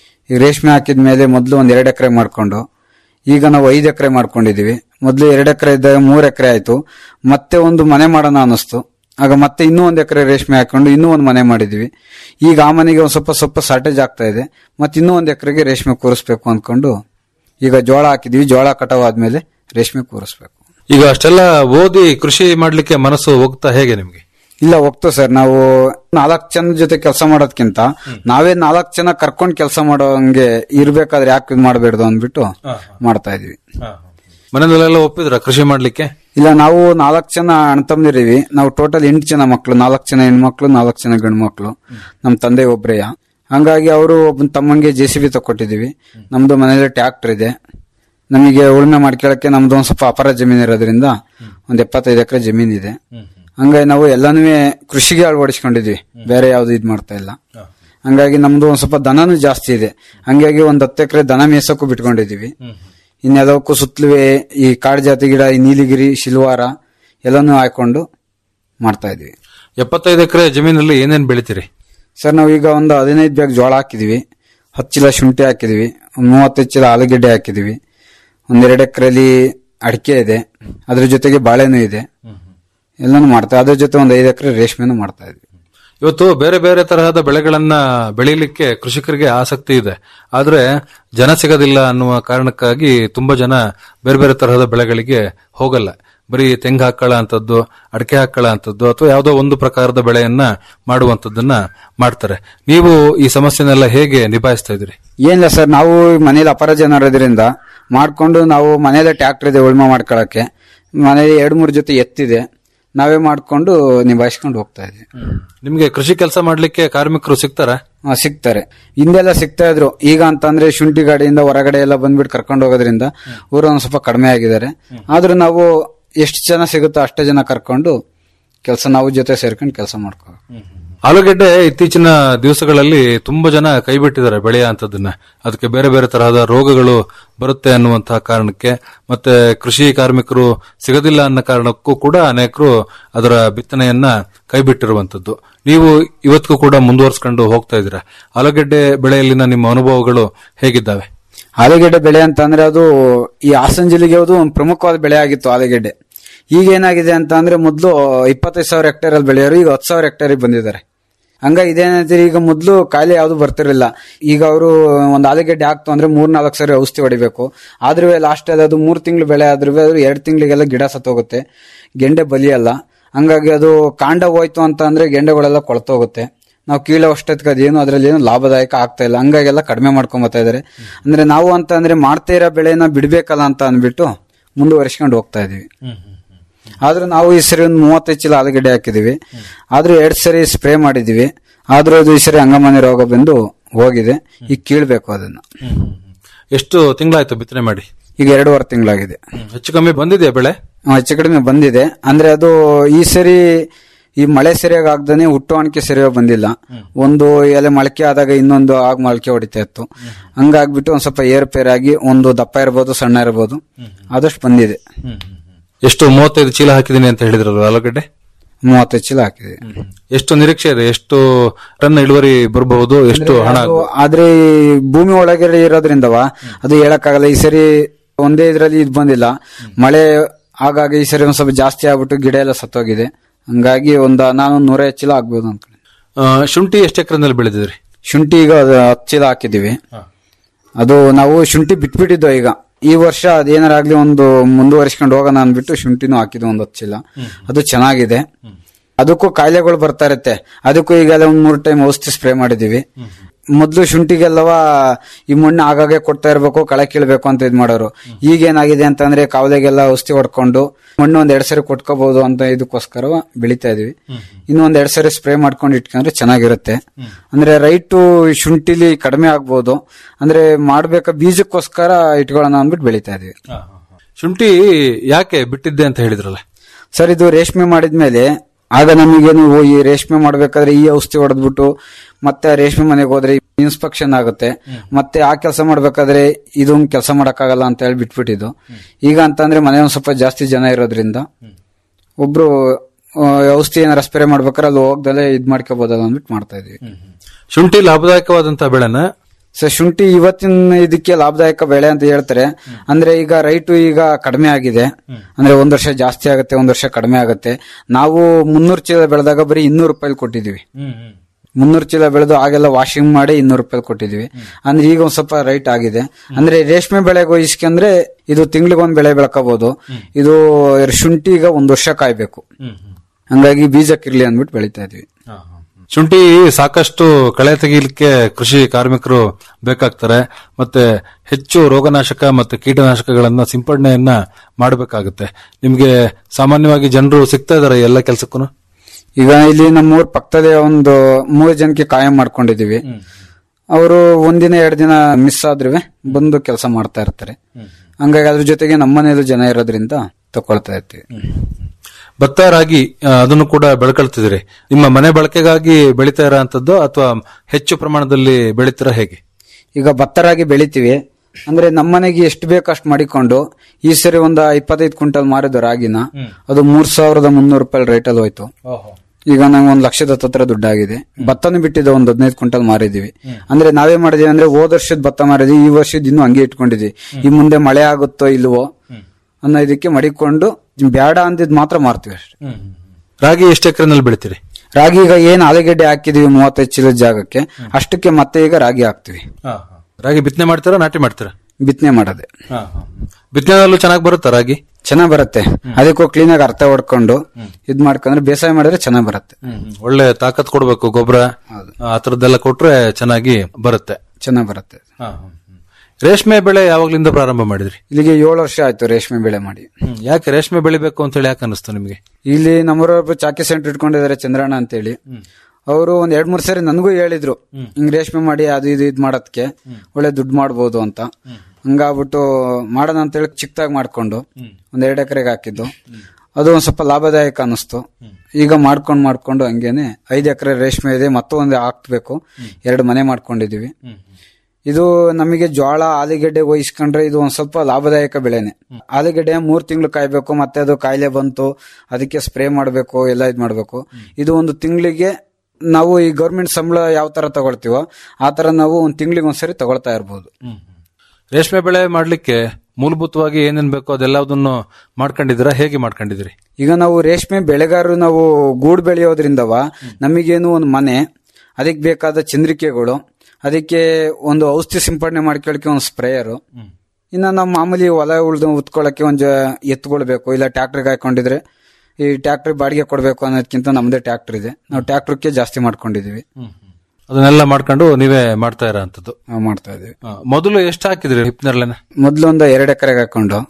ಈ ರೇಷ್ಮೆ ಹಾಕಿದ ಮೇಲೆ ಮೊದಲು ಒಂದು ಎರಡು ಎಕರೆ ಮಾಡ್ಕೊಂಡು ಈಗ ನಾವು ಐದು ಎಕರೆ ಮಾಡ್ಕೊಂಡಿದೀವಿ ಮೊದಲು ಎರಡು ಎಕರೆ ಇದ್ದಾಗ ಮೂರು ಎಕರೆ ಆಯ್ತು ಮತ್ತೆ ಒಂದು ಮನೆ ಮಾಡೋಣ ಅನ್ನಿಸ್ತು ಆಗ ಮತ್ತೆ ಇನ್ನೂ ಒಂದು ಎಕರೆ ರೇಷ್ಮೆ ಹಾಕೊಂಡು ಇನ್ನೂ ಒಂದು ಮನೆ ಮಾಡಿದ್ವಿ ಈಗ ಆ ಮನೆಗೆ ಒಂದು ಸ್ವಲ್ಪ ಸ್ವಲ್ಪ ಶಾರ್ಟೇಜ್ ಆಗ್ತಾ ಇದೆ ಮತ್ತೆ ಇನ್ನೂ ಒಂದು ಎಕರೆಗೆ ರೇಷ್ಮೆ ಕೂರಿಸ್ಬೇಕು ಅಂದ್ಕೊಂಡು ಈಗ ಜೋಳ ಹಾಕಿದ್ವಿ ಜೋಳ ಕಟಾವ್ ಆದ್ಮೇಲೆ ರೇಷ್ಮೆ ಕೂರಿಸ್ಬೇಕು ಈಗ ಅಷ್ಟೆಲ್ಲ ಓದಿ ಕೃಷಿ ಮಾಡ್ಲಿಕ್ಕೆ ಮನಸ್ಸು ಹೋಗ್ತಾ ಹೇಗೆ ನಿಮ್ಗೆ ಇಲ್ಲ ಹೋಗ್ತು ಸರ್ ನಾವು ನಾಲ್ಕು ಜನ ಜೊತೆ ಕೆಲಸ ಮಾಡೋದ್ಕಿಂತ ನಾವೇ ನಾಲ್ಕು ಜನ ಕರ್ಕೊಂಡು ಕೆಲಸ ಮಾಡೋ ಹಂಗೆ ಇರ್ಬೇಕಾದ್ರೆ ಯಾಕೆ ಇದು ಮಾಡಬೇಡ್ದು ಅಂದ್ಬಿಟ್ಟು ಮಾಡ್ತಾ ಇದೀವಿ ಮನೆಯಲ್ಲೆಲ್ಲ ಒಪ್ಪಿದ್ರ ಕೃಷಿ ಮಾಡ್ಲಿಕ್ಕೆ ಇಲ್ಲ ನಾವು ನಾಲ್ಕು ಜನ ಅಣ್ಣ ತಮ್ಮದಿರೀವಿ ನಾವು ಟೋಟಲ್ ಎಂಟು ಜನ ಮಕ್ಕಳು ನಾಲ್ಕು ಜನ ಹೆಣ್ಮಕ್ಳು ನಾಲ್ಕು ಜನ ಗಂಡು ಮಕ್ಕಳು ನಮ್ಮ ತಂದೆ ಒಬ್ರೆಯ ಹಂಗಾಗಿ ಅವರು ಒಬ್ಬನ ತಮ್ಮಂಗೆ ಜೆ ಸಿ ಬಿ ತಗೊಟ್ಟಿದೀವಿ ನಮ್ದು ಮನೇಲಿ ಟ್ರ್ಯಾಕ್ಟರ್ ಇದೆ ನಮಗೆ ಉಳುಮೆ ಮಾಡ್ಕೊಳ್ಳಕ್ಕೆ ನಮ್ದು ಒಂದ್ ಸ್ವಲ್ಪ ಅಪರ ಜಮೀನು ಇರೋದ್ರಿಂದ ಒಂದ್ ಎಪ್ಪತ್ತೈದು ಎಕರೆ ಜಮೀನ್ ಇದೆ ಹಂಗಾಗಿ ನಾವು ಎಲ್ಲಾನು ಕೃಷಿಗೆ ಅಳವಡಿಸ್ಕೊಂಡಿದ್ವಿ ಬೇರೆ ಯಾವ್ದು ಇದ್ ಮಾಡ್ತಾ ಇಲ್ಲ ಹಂಗಾಗಿ ನಮ್ದು ಒಂದ್ ಸ್ವಲ್ಪ ದನನೂ ಜಾಸ್ತಿ ಇದೆ ಹಂಗಾಗಿ ಒಂದ್ ಹತ್ತು ಎಕರೆ ದನ ಮೇಸಕ್ಕೂ ಬಿಟ್ಕೊಂಡಿದೀವಿ ಇನ್ನೆಲ್ಲವಕ್ಕೂ ಸುತ್ತಲುವೆ ಈ ಕಾಡು ಜಾತಿ ಗಿಡ ಈ ನೀಲಿಗಿರಿ ಶಿಲ್ವಾರ ಎಲ್ಲಾನು ಹಾಕೊಂಡು ಮಾಡ್ತಾ ಇದೀವಿ ಎಪ್ಪತ್ತೈದು ಎಕರೆ ಜಮೀನಲ್ಲಿ ಏನೇನ್ ಬೆಳಿತೀರಿ ಸರ್ ನಾವೀಗ ಒಂದು ಹದಿನೈದು ಬ್ಯಾಗ್ ಜೋಳ ಹಾಕಿದೀವಿ ಹತ್ತು ಚೀಲ ಶುಂಠಿ ಹಾಕಿದೀವಿ ಒಂದು ಮೂವತ್ತೈದು ಚೀಲ ಆಲೂಗೆಡ್ಡೆ ಹಾಕಿದೀವಿ ಒಂದೆರಡು ಎಕರೆಲಿ ಅಡಿಕೆ ಇದೆ ಅದ್ರ ಜೊತೆಗೆ ಬಾಳೆನೂ ಇದೆ ಎಲ್ಲಾನು ಮಾಡ್ತಾ ಅದ್ರ ಜೊತೆ ಒಂದು ಐದು ಎಕರೆ ರೇಷ್ಮೆನೂ ಮಾಡ್ತಾ ಇದ್ವಿ ಇವತ್ತು ಬೇರೆ ಬೇರೆ ತರಹದ ಬೆಳೆಗಳನ್ನ ಬೆಳೀಲಿಕ್ಕೆ ಕೃಷಿಕರಿಗೆ ಆಸಕ್ತಿ ಇದೆ ಆದ್ರೆ ಜನ ಸಿಗೋದಿಲ್ಲ ಅನ್ನುವ ಕಾರಣಕ್ಕಾಗಿ ತುಂಬಾ ಜನ ಬೇರೆ ಬೇರೆ ತರಹದ ಬೆಳೆಗಳಿಗೆ ಹೋಗಲ್ಲ ಬರೀ ತೆಂಗು ಹಾಕಳ ಅಂತದ್ದು ಅಡಿಕೆ ಹಾಕಳ ಅಂತದ್ದು ಅಥವಾ ಯಾವುದೋ ಒಂದು ಪ್ರಕಾರದ ಬೆಳೆಯನ್ನ ಮಾಡುವಂತದ್ದನ್ನ ಮಾಡ್ತಾರೆ ನೀವು ಈ ಸಮಸ್ಯೆನೆಲ್ಲ ಹೇಗೆ ನಿಭಾಯಿಸ್ತಾ ಇದ್ರಿ ಏನಿಲ್ಲ ಸರ್ ನಾವು ಮನೇಲಿ ಅಪರ ಜನ ಇರೋದ್ರಿಂದ ಮಾಡ್ಕೊಂಡು ನಾವು ಮನೇಲೆ ಟ್ರ್ಯಾಕ್ಟರ್ ಇದೆ ಉಳ್ಮೆ ಮಾಡ್ಕೊಳಕ್ಕೆ ಮನೇಲಿ ಎರಡು ಮೂರು ಜೊತೆ ಎತ್ತಿದೆ ನಾವೇ ಮಾಡ್ಕೊಂಡು ನಿಭಾಯಿಸ್ಕೊಂಡು ಹೋಗ್ತಾ ಇದೀವಿ ನಿಮ್ಗೆ ಕೃಷಿ ಕೆಲಸ ಮಾಡ್ಲಿಕ್ಕೆ ಕಾರ್ಮಿಕರು ಸಿಗ್ತಾರ ಆ, ಸಿಗ್ತಾರೆ ಹಿಂದೆಲ್ಲ ಸಿಗ್ತಾ ಇದ್ರು ಈಗ ಅಂತಂದ್ರೆ ಶುಂಠಿ ಗಾಡಿಯಿಂದ ಹೊರಗಡೆ ಎಲ್ಲ ಬಂದ್ಬಿಟ್ಟು ಕರ್ಕೊಂಡು ಹೋಗೋದ್ರಿಂದ ಊರು ಒಂದ್ ಸ್ವಲ್ಪ ಕಡಿಮೆ ಆಗಿದ್ದಾರೆ ಆದ್ರೂ ನಾವು ಎಷ್ಟು ಜನ ಸಿಗುತ್ತೋ ಅಷ್ಟೇ ಜನ ಕರ್ಕೊಂಡು ಕೆಲಸ ನಾವು ಜೊತೆ ಸೇರ್ಕೊಂಡು ಕೆಲಸ ಮಾಡ್ಕೋ ಆಲೂಗೆಡ್ಡೆ ಇತ್ತೀಚಿನ ದಿವಸಗಳಲ್ಲಿ ತುಂಬಾ ಜನ ಕೈ ಬಿಟ್ಟಿದ್ದಾರೆ ಬೆಳೆಯ ಅಂತದನ್ನ ಅದಕ್ಕೆ ಬೇರೆ ಬೇರೆ ತರಹದ ರೋಗಗಳು ಬರುತ್ತೆ ಅನ್ನುವಂತಹ ಕಾರಣಕ್ಕೆ ಮತ್ತೆ ಕೃಷಿ ಕಾರ್ಮಿಕರು ಸಿಗದಿಲ್ಲ ಅನ್ನೋ ಕಾರಣಕ್ಕೂ ಕೂಡ ಅನೇಕರು ಅದರ ಬಿತ್ತನೆಯನ್ನ ಕೈ ಬಿಟ್ಟಿರುವಂತದ್ದು ನೀವು ಇವತ್ತಿಗೂ ಕೂಡ ಮುಂದುವರಿಸಿಕೊಂಡು ಹೋಗ್ತಾ ಇದ್ದೀರಾ ಆಲೂಗೆಡ್ಡೆ ಬೆಳೆಯಲ್ಲಿನ ನಿಮ್ಮ ಅನುಭವಗಳು ಹೇಗಿದ್ದಾವೆ ಆಲೂಗೆಡ್ಡೆ ಬೆಳೆ ಅಂತ ಅಂದ್ರೆ ಅದು ಈ ಹಾಸನ ಜಿಲ್ಲೆಗೆ ಅದು ಒಂದು ಪ್ರಮುಖವಾದ ಬೆಳೆ ಆಗಿತ್ತು ಆಲೂಗೆಡ್ಡೆ ಈಗ ಏನಾಗಿದೆ ಅಂತ ಅಂದ್ರೆ ಮೊದಲು ಇಪ್ಪತ್ತೈದು ಸಾವಿರ ಹೆಕ್ಟೇರ್ ಅಲ್ಲಿ ಬೆಳೆಯೋರು ಈಗ ಹತ್ತು ಸಾವಿರ ಹೆಕ್ಟೇರ್ ಬಂದಿದ್ದಾರೆ ಹಂಗಾಗಿ ಇದೇನಂತೀರಿ ಈಗ ಮೊದಲು ಕಾಯಿಲೆ ಯಾವ್ದು ಬರ್ತಿರಲಿಲ್ಲ ಈಗ ಅವರು ಒಂದು ಆಲೂಗೆಡ್ಡೆ ಹಾಕ್ತು ಅಂದ್ರೆ ಮೂರ್ ನಾಲ್ಕು ಸಾವಿರ ಔಷಧಿ ಹೊಡಿಬೇಕು ಆದ್ರೂ ಲಾಸ್ಟ್ ಅಲ್ಲಿ ಅದು ಮೂರ್ ತಿಂಗಳು ಬೆಳೆ ಆದ್ರೂ ಅದು ಎರಡು ತಿಂಗಳಿಗೆಲ್ಲ ಗಿಡ ಸತ್ತೋಗುತ್ತೆ ಗೆಂಡೆ ಬಲಿಯಲ್ಲ ಹಂಗಾಗಿ ಅದು ಕಾಂಡ ಹೋಯ್ತು ಅಂತ ಅಂದ್ರೆ ಗೆಂಡೆಗಳೆಲ್ಲ ಕೊಳ್ತೋಗುತ್ತೆ ನಾವು ಕೀಳೋ ಅಷ್ಟೊತ್ತಿಗೆ ಅದೇನು ಅದ್ರಲ್ಲಿ ಏನು ಲಾಭದಾಯಕ ಆಗ್ತಾ ಇಲ್ಲ ಹಂಗಾಗೆಲ್ಲ ಕಡಿಮೆ ಮಾಡ್ಕೊಂಬತ್ತಾ ಇದಾರೆ ಅಂದ್ರೆ ನಾವು ಅಂತ ಅಂದ್ರೆ ಮಾಡ್ತಾ ಇರೋ ಬೆಳೆನ ಬಿಡ್ಬೇಕಲ್ಲ ಅಂತ ಅಂದ್ಬಿಟ್ಟು ಮುಂದುವರಿಸ್ಕೊಂಡು ಹೋಗ್ತಾ ಇದೀವಿ ಆದ್ರೂ ನಾವು ಈ ಸರಿ ಒಂದು ಮೂವತ್ತೈದು ಚೀಲ ಆಲೂಗಡ್ಡೆ ಹಾಕಿದೀವಿ ಆದ್ರೂ ಎರಡ್ ಸರಿ ಸ್ಪ್ರೇ ಮಾಡಿದೀವಿ ಆದ್ರೂ ಅದು ಈ ಸರಿ ಅಂಗಮಾನಿ ರೋಗ ಬಂದು ಹೋಗಿದೆ ಈಗ ಕೀಳ್ಬೇಕು ಅದನ್ನ ಎಷ್ಟು ತಿಂಗಳಾಯ್ತು ಬಿತ್ತನೆ ಮಾಡಿ ಈಗ ಎರಡೂವರೆ ತಿಂಗಳಾಗಿದೆ ಹೆಚ್ಚು ಕಮ್ಮಿ ಬಂದಿದೆಯಾ ಬೆಳೆ ಆ, ಹೆಚ್ಚು ಕಡಿಮೆ ಬಂದಿದೆ ಅಂದ್ರೆ ಅದು ಈ ಸರಿ ಈ ಮಳೆ ಸರಿಯಾಗಿ ಆಗ್ದಾನೆ ಹುಟ್ಟುವಣಿಕೆ ಸರಿಯಾಗಿ ಬಂದಿಲ್ಲ ಒಂದು ಎಲೆ ಮೊಳಕೆ ಆದಾಗ ಇನ್ನೊಂದು ಆಗ ಮೊಳಕೆ ಹೊಡಿತಾ ಇತ್ತು ಹಂಗಾಗ್ಬಿಟ್ಟು ಒಂದ್ ಸ್ವಲ್ಪ ಏರುಪೇರಾಗಿ ಒಂದು ದಪ್ಪ ಇರ್ಬೋದು ಸಣ್ಣ ಇರ್ಬೋದು ಆದಷ್ಟು ಬಂದಿದೆ ಎಷ್ಟು ಮೂವತ್ತೈದು ಚೀಲ ಹಾಕಿದೀನಿ ಅಂತ ಹೇಳಿದ್ರಲ್ವ ಆಲೂಗಡ್ಡೆ ಮೂವತ್ತೈದು ಚೀಲ ಹಾಕಿದೆ ಎಷ್ಟು ನಿರೀಕ್ಷೆ ಇದೆ ಎಷ್ಟು ಟನ್ ಇಳುವರಿ ಬರಬಹುದು ಎಷ್ಟು ಹಣ ಅದು ಆದ್ರೆ ಈ ಭೂಮಿ ಒಳಗಡೆ ಇರೋದ್ರಿಂದವ ಅದು ಹೇಳಕ್ಕಾಗಲ್ಲ ಈ ಸರಿ ಒಂದೇ ಇದ್ರಲ್ಲಿ ಇದು ಬಂದಿಲ್ಲ ಮಳೆ ಆಗಾಗ ಈ ಸರಿ ಒಂದ್ ಸ್ವಲ್ಪ ಜಾಸ್ತಿ ಆಗ್ಬಿಟ್ಟು ಗಿಡ ಎಲ್ಲ ಸತ್ತೋಗಿದೆ ಹಂಗಾಗಿ ಒಂದ್ ನಾನು ನೂರ ಚೀಲ ಆಗ್ಬೋದು ಅಂತ ಆ, ಶುಂಠಿ ಎಷ್ಟು ಎಕರೆನಲ್ಲಿ ಬೆಳೆದಿದ್ರಿ ಶುಂಠಿ ಈಗ ಅದು ಹತ್ತು ಚೀಲ ಹಾಕಿದೀವಿ ಅದು ನಾವು ಶುಂಠಿ ಬಿಟ್ಬಿಟ್ಟಿದ್ದೋ ಈಗ ಈ ವರ್ಷ ಅದೇನಾರ ಆಗ್ಲಿ ಒಂದು ಮುಂದುವರಿಸ್ಕೊಂಡು ಹೋಗೋಣ ಅಂದ್ಬಿಟ್ಟು ಶುಂಠಿನೂ ಹಾಕಿದ್ವಿ ಒಂದು ಹತ್ತು ಚೀಲ ಅದು ಚೆನ್ನಾಗಿದೆ ಅದಕ್ಕೂ ಕಾಯಿಲೆಗಳು ಬರ್ತಾ ಇರುತ್ತೆ ಅದಕ್ಕೂ ಈಗೆಲ್ಲ ಒಂದ್ ಮೂರು ಟೈಮ್ ಔಷಧಿ ಸ್ಪ್ರೇ ಮಾಡಿದೀವಿ ಮೊದ್ಲು ಶುಂಠಿಗೆಲ್ಲವ ಈ ಮಣ್ಣು ಆಗಾಗ್ಗೆ ಕೊಡ್ತಾ ಇರ್ಬೇಕು ಕಳೆ ಕೀಳ್ಬೇಕು ಅಂತ ಇದ್ ಮಾಡೋರು ಈಗ ಏನಾಗಿದೆ ಅಂತಂದ್ರೆ ಕಾವಲೆಗೆಲ್ಲ ಔಷಧಿ ಹೊಡ್ಕೊಂಡು ಮಣ್ಣು ಒಂದ್ ಎರಡ್ ಸರಿ ಕೊಟ್ಕೋಬಹುದು ಅಂತ ಇದಕ್ಕೋಸ್ಕರ ಬೆಳಿತಾ ಇದೀವಿ ಇನ್ನು ಒಂದ್ ಎರಡ್ ಸರಿ ಸ್ಪ್ರೇ ಮಾಡ್ಕೊಂಡು ಇಟ್ಕೊಂಡ್ರೆ ಚೆನ್ನಾಗಿರುತ್ತೆ ಅಂದ್ರೆ ರೈಟು ಶುಂಠಿಲಿ ಕಡಿಮೆ ಆಗ್ಬೋದು ಅಂದ್ರೆ ಮಾಡ್ಬೇಕ ಬೀಜಕ್ಕೋಸ್ಕರ ಇಟ್ಕೊಳ್ಳೋಣ ಅಂದ್ಬಿಟ್ಟು ಬೆಳಿತಾ ಇದೀವಿ ಶುಂಠಿ ಯಾಕೆ ಬಿಟ್ಟಿದ್ದೆ ಅಂತ ಹೇಳಿದ್ರಲ್ಲ ಸರ್ ಇದು ರೇಷ್ಮೆ ಮಾಡಿದ್ಮೇಲೆ ಆಗ ನಮಗೇನು ಓ, ಈ ರೇಷ್ಮೆ ಮಾಡ್ಬೇಕಾದ್ರೆ ಈ ಔಷಧಿ ಹೊಡೆದ್ಬಿಟ್ಟು ಮತ್ತೆ ಆ ರೇಷ್ಮೆ ಮನೆಗೆ ಹೋದ್ರೆ ಇನ್ಸ್ಪೆಕ್ಷನ್ ಆಗುತ್ತೆ ಮತ್ತೆ ಆ ಕೆಲಸ ಮಾಡ್ಬೇಕಾದ್ರೆ ಇದೊಂದು ಕೆಲಸ ಮಾಡಕ್ಕಾಗಲ್ಲ ಅಂತ ಹೇಳಿ ಬಿಟ್ಬಿಟ್ಟಿದ್ದು ಈಗ ಅಂತಂದ್ರೆ ಮನೆ ಒಂದ್ ಸ್ವಲ್ಪ ಜಾಸ್ತಿ ಜನ ಇರೋದ್ರಿಂದ ಒಬ್ರು ಆ, ಔಷಧಿ ಏನಾರ ಸ್ಪ್ರೇ ಮಾಡ್ಬೇಕಾದ್ರೆ ಅಲ್ಲಿ ಹೋಗ್ದಲ್ಲೇ ಇದ್ ಮಾಡ್ಕೋಬಹುದಲ್ಲ ಅಂದ್ಬಿಟ್ಟು ಮಾಡ್ತಾ ಇದೀವಿ ಶುಂಠಿ ಲಾಭದಾಯಕವಾದಂತ ಬೆಳೆನ ಸೊ ಶುಂಠಿ ಇವತ್ತಿನ ಇದಕ್ಕೆ ಲಾಭದಾಯಕ ಬೆಳೆ ಅಂತ ಹೇಳ್ತಾರೆ ಅಂದ್ರೆ ಈಗ ರೈಟು ಈಗ ಕಡಿಮೆ ಆಗಿದೆ ಅಂದ್ರೆ ಒಂದ್ ವರ್ಷ ಜಾಸ್ತಿ ಆಗುತ್ತೆ ಒಂದ್ ವರ್ಷ ಕಡಿಮೆ ಆಗುತ್ತೆ ನಾವು ಮುನ್ನೂರು ಚೀಲ ಬೆಳೆದಾಗ ಬರೀ ಇನ್ನೂರು ರೂಪಾಯಿ ಕೊಟ್ಟಿದೀವಿ ಮುನ್ನೂರು ಚೀಲ ಬೆಳೆದು ಆಗೆಲ್ಲ ವಾಷಿಂಗ್ ಮಾಡಿ ಇನ್ನೂರು ರೂಪಾಯಿ ಕೊಟ್ಟಿದೀವಿ ಅಂದ್ರೆ ಈಗ ಒಂದ್ ಸ್ವಲ್ಪ ರೈಟ್ ಆಗಿದೆ ಅಂದ್ರೆ ರೇಷ್ಮೆ ಬೆಳೆಗೆ ಹೋಲಿಸ್ಕೊಂಡ್ರೆ ಇದು ತಿಂಗಳಿಗೊಂದ್ ಬೆಳೆ ಬೆಳ್ಕೋಬಹುದು ಇದು ಶುಂಠಿ ಈಗ ಒಂದ್ ವರ್ಷ ಕಾಯ್ಬೇಕು ಹಂಗಾಗಿ ಬೀಜಕ್ಕಿರ್ಲಿ ಅಂದ್ಬಿಟ್ಟು ಬೆಳಿತಾ ಇದೀವಿ ಶುಂಠಿ ಸಾಕಷ್ಟು ಕಳೆ ತೆಗೀಲಿಕ್ಕೆ ಕೃಷಿ ಕಾರ್ಮಿಕರು ಬೇಕಾಗ್ತಾರೆ ಮತ್ತೆ ಹೆಚ್ಚು ರೋಗನಾಶಕ ಮತ್ತೆ ಕೀಟನಾಶಕಗಳನ್ನ ಸಿಂಪಡಣೆಯನ್ನ ಮಾಡಬೇಕಾಗುತ್ತೆ ನಿಮ್ಗೆ ಸಾಮಾನ್ಯವಾಗಿ ಜನರು ಸಿಗ್ತಾ ಇದಾರೆ ಎಲ್ಲ ಕೆಲಸಕ್ಕೂ ಈಗ ಇಲ್ಲಿ ನಮ್ಮೂರ್ ಪಕ್ಕದಲ್ಲೇ ಒಂದು ಮೂರು ಜನಕ್ಕೆ ಕಾಯಂ ಮಾಡ್ಕೊಂಡಿದೀವಿ ಅವರು ಒಂದಿನ ಎರಡು ದಿನ ಮಿಸ್ ಆದ್ರೂ ಬಂದು ಕೆಲಸ ಮಾಡ್ತಾ ಇರ್ತಾರೆ ಹಂಗಾಗಿ ಅದ್ರ ಜೊತೆಗೆ ನಮ್ಮನೇಲೂ ಜನ ಇರೋದ್ರಿಂದ ತಕೊಳ್ತಾ ಇರ್ತೀವಿ ಭತ್ತ ರಾಗಿ ಆ, ಅದನ್ನು ಕೂಡ ಬೆಳ್ಕೊಳ್ತಿದ್ದೀರಿ ನಿಮ್ಮ ಮನೆ ಬಳಕೆಗಾಗಿ ಬೆಳಿತಾ ಇರೋಂಥದ್ದು ಅಥವಾ ಹೆಚ್ಚು ಪ್ರಮಾಣದಲ್ಲಿ ಬೆಳಿತೀರಾ ಹೇಗೆ ಈಗ ಭತ್ತರಾಗಿ ಬೆಳಿತೀವಿ ಅಂದ್ರೆ ನಮ್ಮನೆಗೆ ಎಷ್ಟು ಬೇಕು ಅಷ್ಟು ಮಾಡಿಕೊಂಡು ಈ ಸರಿ ಒಂದು ಇಪ್ಪತ್ತೈದು ಕ್ವಿಂಟಲ್ ಮಾರಿದ ರಾಗಿನ ಅದು ಮೂರ್ ಸಾವಿರದ ಮುನ್ನೂರು ರೂಪಾಯಿ ರೇಟ್ ಅಲ್ಲಿ ಹೋಯ್ತು ಈಗ ನಂಗೆ ಒಂದ್ ಲಕ್ಷದ ಹತ್ರ ದುಡ್ಡಾಗಿದೆ ಭತ್ತನೂ ಬಿಟ್ಟಿದ್ದೆ ಒಂದ್ ಹದಿನೈದು ಕ್ವಿಂಟಲ್ ಮಾರಿದೀವಿ ಅಂದ್ರೆ ನಾವೇ ಮಾಡಿದೀವಿ ಅಂದ್ರೆ ಹೋದ ವರ್ಷದ ಭತ್ತ ಮಾರಿದ್ವಿ ಈ ವರ್ಷದ ಇನ್ನೂ ಹಂಗೆ ಇಟ್ಕೊಂಡಿದ್ವಿ ಈ ಮುಂದೆ ಮಳೆ ಆಗುತ್ತೋ ಇಲ್ವೋ ಅನ್ನೋ ಇದಕ್ಕೆ ಮಡಿಕೊಂಡು ಬೇಡ ಅಂದಿದ್ ಮಾತ್ರ ಮಾರ್ತೀವಿ ಅಷ್ಟೇ ರಾಗಿ ಎಷ್ಟು ಎಕರೆನಲ್ಲಿ ಬೆಳಿತೀರಿ ರಾಗಿ ಈಗ ಏನ್ ಆಲೂಗೆಡ್ಡೆ ಹಾಕಿದೀವಿ ಮೂವತ್ತೈದು ಚೀಲದ ಜಾಗಕ್ಕೆ ಅಷ್ಟಕ್ಕೆ ಮತ್ತೆ ಈಗ ರಾಗಿ ಹಾಕ್ತಿವಿ ರಾಗಿ ಬಿತ್ತನೆ ಮಾಡ್ತೀರಾ ನಾಟಿ ಮಾಡ್ತೀರಾ ಬಿತ್ತನೆ ಮಾಡೋದೆ ಬಿತ್ತನೆದಲ್ಲೂ ಚೆನ್ನಾಗಿ ಬರುತ್ತಾ ರಾಗಿ ಚೆನ್ನಾಗ್ ಬರುತ್ತೆ ಅದಕ್ಕೂ ಕ್ಲೀನ್ ಆಗಿ ಅರ್ಥ ಹೊಡ್ಕೊಂಡು ಇದ್ ಮಾಡ್ಕೊಂಡ್ರೆ ಬೇಸಾಯ ಮಾಡಿದ್ರೆ ಚೆನ್ನಾಗ್ ಬರುತ್ತೆ ಒಳ್ಳೆ ತಾಕತ್ ಕೊಡ್ಬೇಕು ಗೊಬ್ಬರ ಆ ತರದ್ದೆಲ್ಲ ಕೊಟ್ರೆ ಚೆನ್ನಾಗಿ ಬರುತ್ತೆ ಚೆನ್ನಾಗ್ ಬರುತ್ತೆ ರೇಷ್ಮೆ ಬೆಳೆ ಯಾವಾಗ್ಲಿಂದ ಪ್ರಾರಂಭ ಮಾಡಿದ್ರಿ ಇಲ್ಲಿಗೆ ಏಳು ವರ್ಷ ಆಯ್ತು ರೇಷ್ಮೆ ಬೆಳೆ ಮಾಡಿ ಯಾಕೆ ರೇಷ್ಮೆ ಬೆಳಿಬೇಕು ಅಂತ ಹೇಳಿ ಯಾಕೆ ಅನಿಸ್ತು ನಿಮ್ಗೆ ಇಲ್ಲಿ ನಮ್ಮೂರೊಬ್ರು ಚಾಕಿ ಸೆಂಟರ್ ಇಟ್ಕೊಂಡಿದ್ದಾರೆ ಚಂದ್ರಣ್ಣ ಅಂತೇಳಿ ಅವರು ಒಂದ್ ಎರಡ್ ಮೂರ್ ಸರಿ ನನಗೂ ಹೇಳಿದ್ರು ಹಿಂಗ್ ರೇಷ್ಮೆ ಮಾಡಿ ಅದು ಇದು ಇದ್ ಮಾಡೋದಕ್ಕೆ ಒಳ್ಳೆ ದುಡ್ಡು ಮಾಡ್ಬೋದು ಅಂತ ಹಂಗಾಗ್ಬಿಟ್ಟು ಮಾಡೋಣ ಅಂತೇಳಿ ಚಿಕ್ಕದಾಗಿ ಮಾಡ್ಕೊಂಡು ಒಂದ್ ಎರಡ್ ಎಕರೆಗೆ ಹಾಕಿದ್ದು ಅದು ಒಂದ್ ಸ್ವಲ್ಪ ಲಾಭದಾಯಕ ಅನಿಸ್ತು ಈಗ ಮಾಡ್ಕೊಂಡ್ ಮಾಡ್ಕೊಂಡು ಹಂಗೇನೆ ಐದ್ ಎಕರೆ ರೇಷ್ಮೆ ಇದೆ ಮತ್ತೊಂದು ಹಾಕ್ಬೇಕು ಎರಡು ಮನೆ ಮಾಡ್ಕೊಂಡಿದೀವಿ ಇದು ನಮಗೆ ಜೋಳ ಆಲೂಗೆಡ್ಡೆ ವಹಿಸ್ಕೊಂಡ್ರೆ ಇದು ಒಂದ್ ಸ್ವಲ್ಪ ಲಾಭದಾಯಕ ಬೆಳೆನೆ ಆಲೂಗೆಡ್ಡೆ ಮೂರ್ ತಿಂಗಳು ಕಾಯ್ಬೇಕು ಮತ್ತೆ ಅದು ಕಾಯಿಲೆ ಬಂತು ಅದಕ್ಕೆ ಸ್ಪ್ರೇ ಮಾಡ್ಬೇಕು ಎಲ್ಲ ಇದ್ ಮಾಡ್ಬೇಕು ಇದು ಒಂದು ತಿಂಗಳಿಗೆ ನಾವು ಈ ಗೌರ್ಮೆಂಟ್ ಸಂಬಳ ಯಾವ ತರ ತಗೊಳ್ತೀವೋ ಆ ತರ ನಾವು ಒಂದ್ ತಿಂಗಳಿಗೆ ಒಂದ್ಸರಿ ತಗೊಳ್ತಾ ಇರ್ಬೋದು ರೇಷ್ಮೆ ಬೆಳೆ ಮಾಡ್ಲಿಕ್ಕೆ ಮೂಲಭೂತವಾಗಿ ಏನೇನ್ ಬೇಕೋ ಅದೆಲ್ಲದನ್ನು ಮಾಡ್ಕೊಂಡಿದ್ದೀರಾ ಹೇಗೆ ಮಾಡ್ಕೊಂಡಿದ್ದೀರಿ ಈಗ ನಾವು ರೇಷ್ಮೆ ಬೆಳೆಗಾರರು ನಾವು ಗೂಡು ಬೆಳೆಯೋದ್ರಿಂದವ ನಮಗೇನು ಒಂದು ಮನೆ ಅದಕ್ಕೆ ಬೇಕಾದ ಚಂದ್ರಿಕೆಗಳು ಅದಕ್ಕೆ ಒಂದು ಔಷಧಿ ಸಿಂಪಡಣೆ ಮಾಡ್ಕೊಳ್ಳಿಕ್ಕೆ ಒಂದು ಸ್ಪ್ರೇಯರು ಇನ್ನ ನಾವು ಮಾಮೂಲಿ ಹೊಲ ಉಳ್ದು ಉತ್ಕೊಳ್ಳಕ್ಕೆ ಒಂದು ಎತ್ತುಗಳು ಬೇಕು ಇಲ್ಲ ಟ್ರ್ಯಾಕ್ಟರ್ಗೆ ಹಾಕೊಂಡಿದ್ರೆ ಈ ಟ್ರ್ಯಾಕ್ಟರ್ ಬಾಡಿಗೆ ಕೊಡಬೇಕು ಅನ್ನೋದಕ್ಕಿಂತ ನಮ್ದೇ ಟ್ರ್ಯಾಕ್ಟರ್ ಇದೆ ನಾವು ಟ್ರ್ಯಾಕ್ಟರ್ಗೆ ಜಾಸ್ತಿ ಮಾಡ್ಕೊಂಡಿದೀವಿ ಅದನ್ನೆಲ್ಲ ಮಾಡ್ಕೊಂಡು ನೀವೇ ಮಾಡ್ತಾ ಇರೋ ಅಂತದ್ದು ನಾವು ಮಾಡ್ತಾ ಇದೀವಿ ಮೊದಲು ಎಷ್ಟು ಹಾಕಿದ್ರಿ ಹಿಪ್ನರ್ಲೆನ ಮೊದ್ಲು ಒಂದು ಎರಡು ಎಕರೆಗೆ ಹಾಕೊಂಡು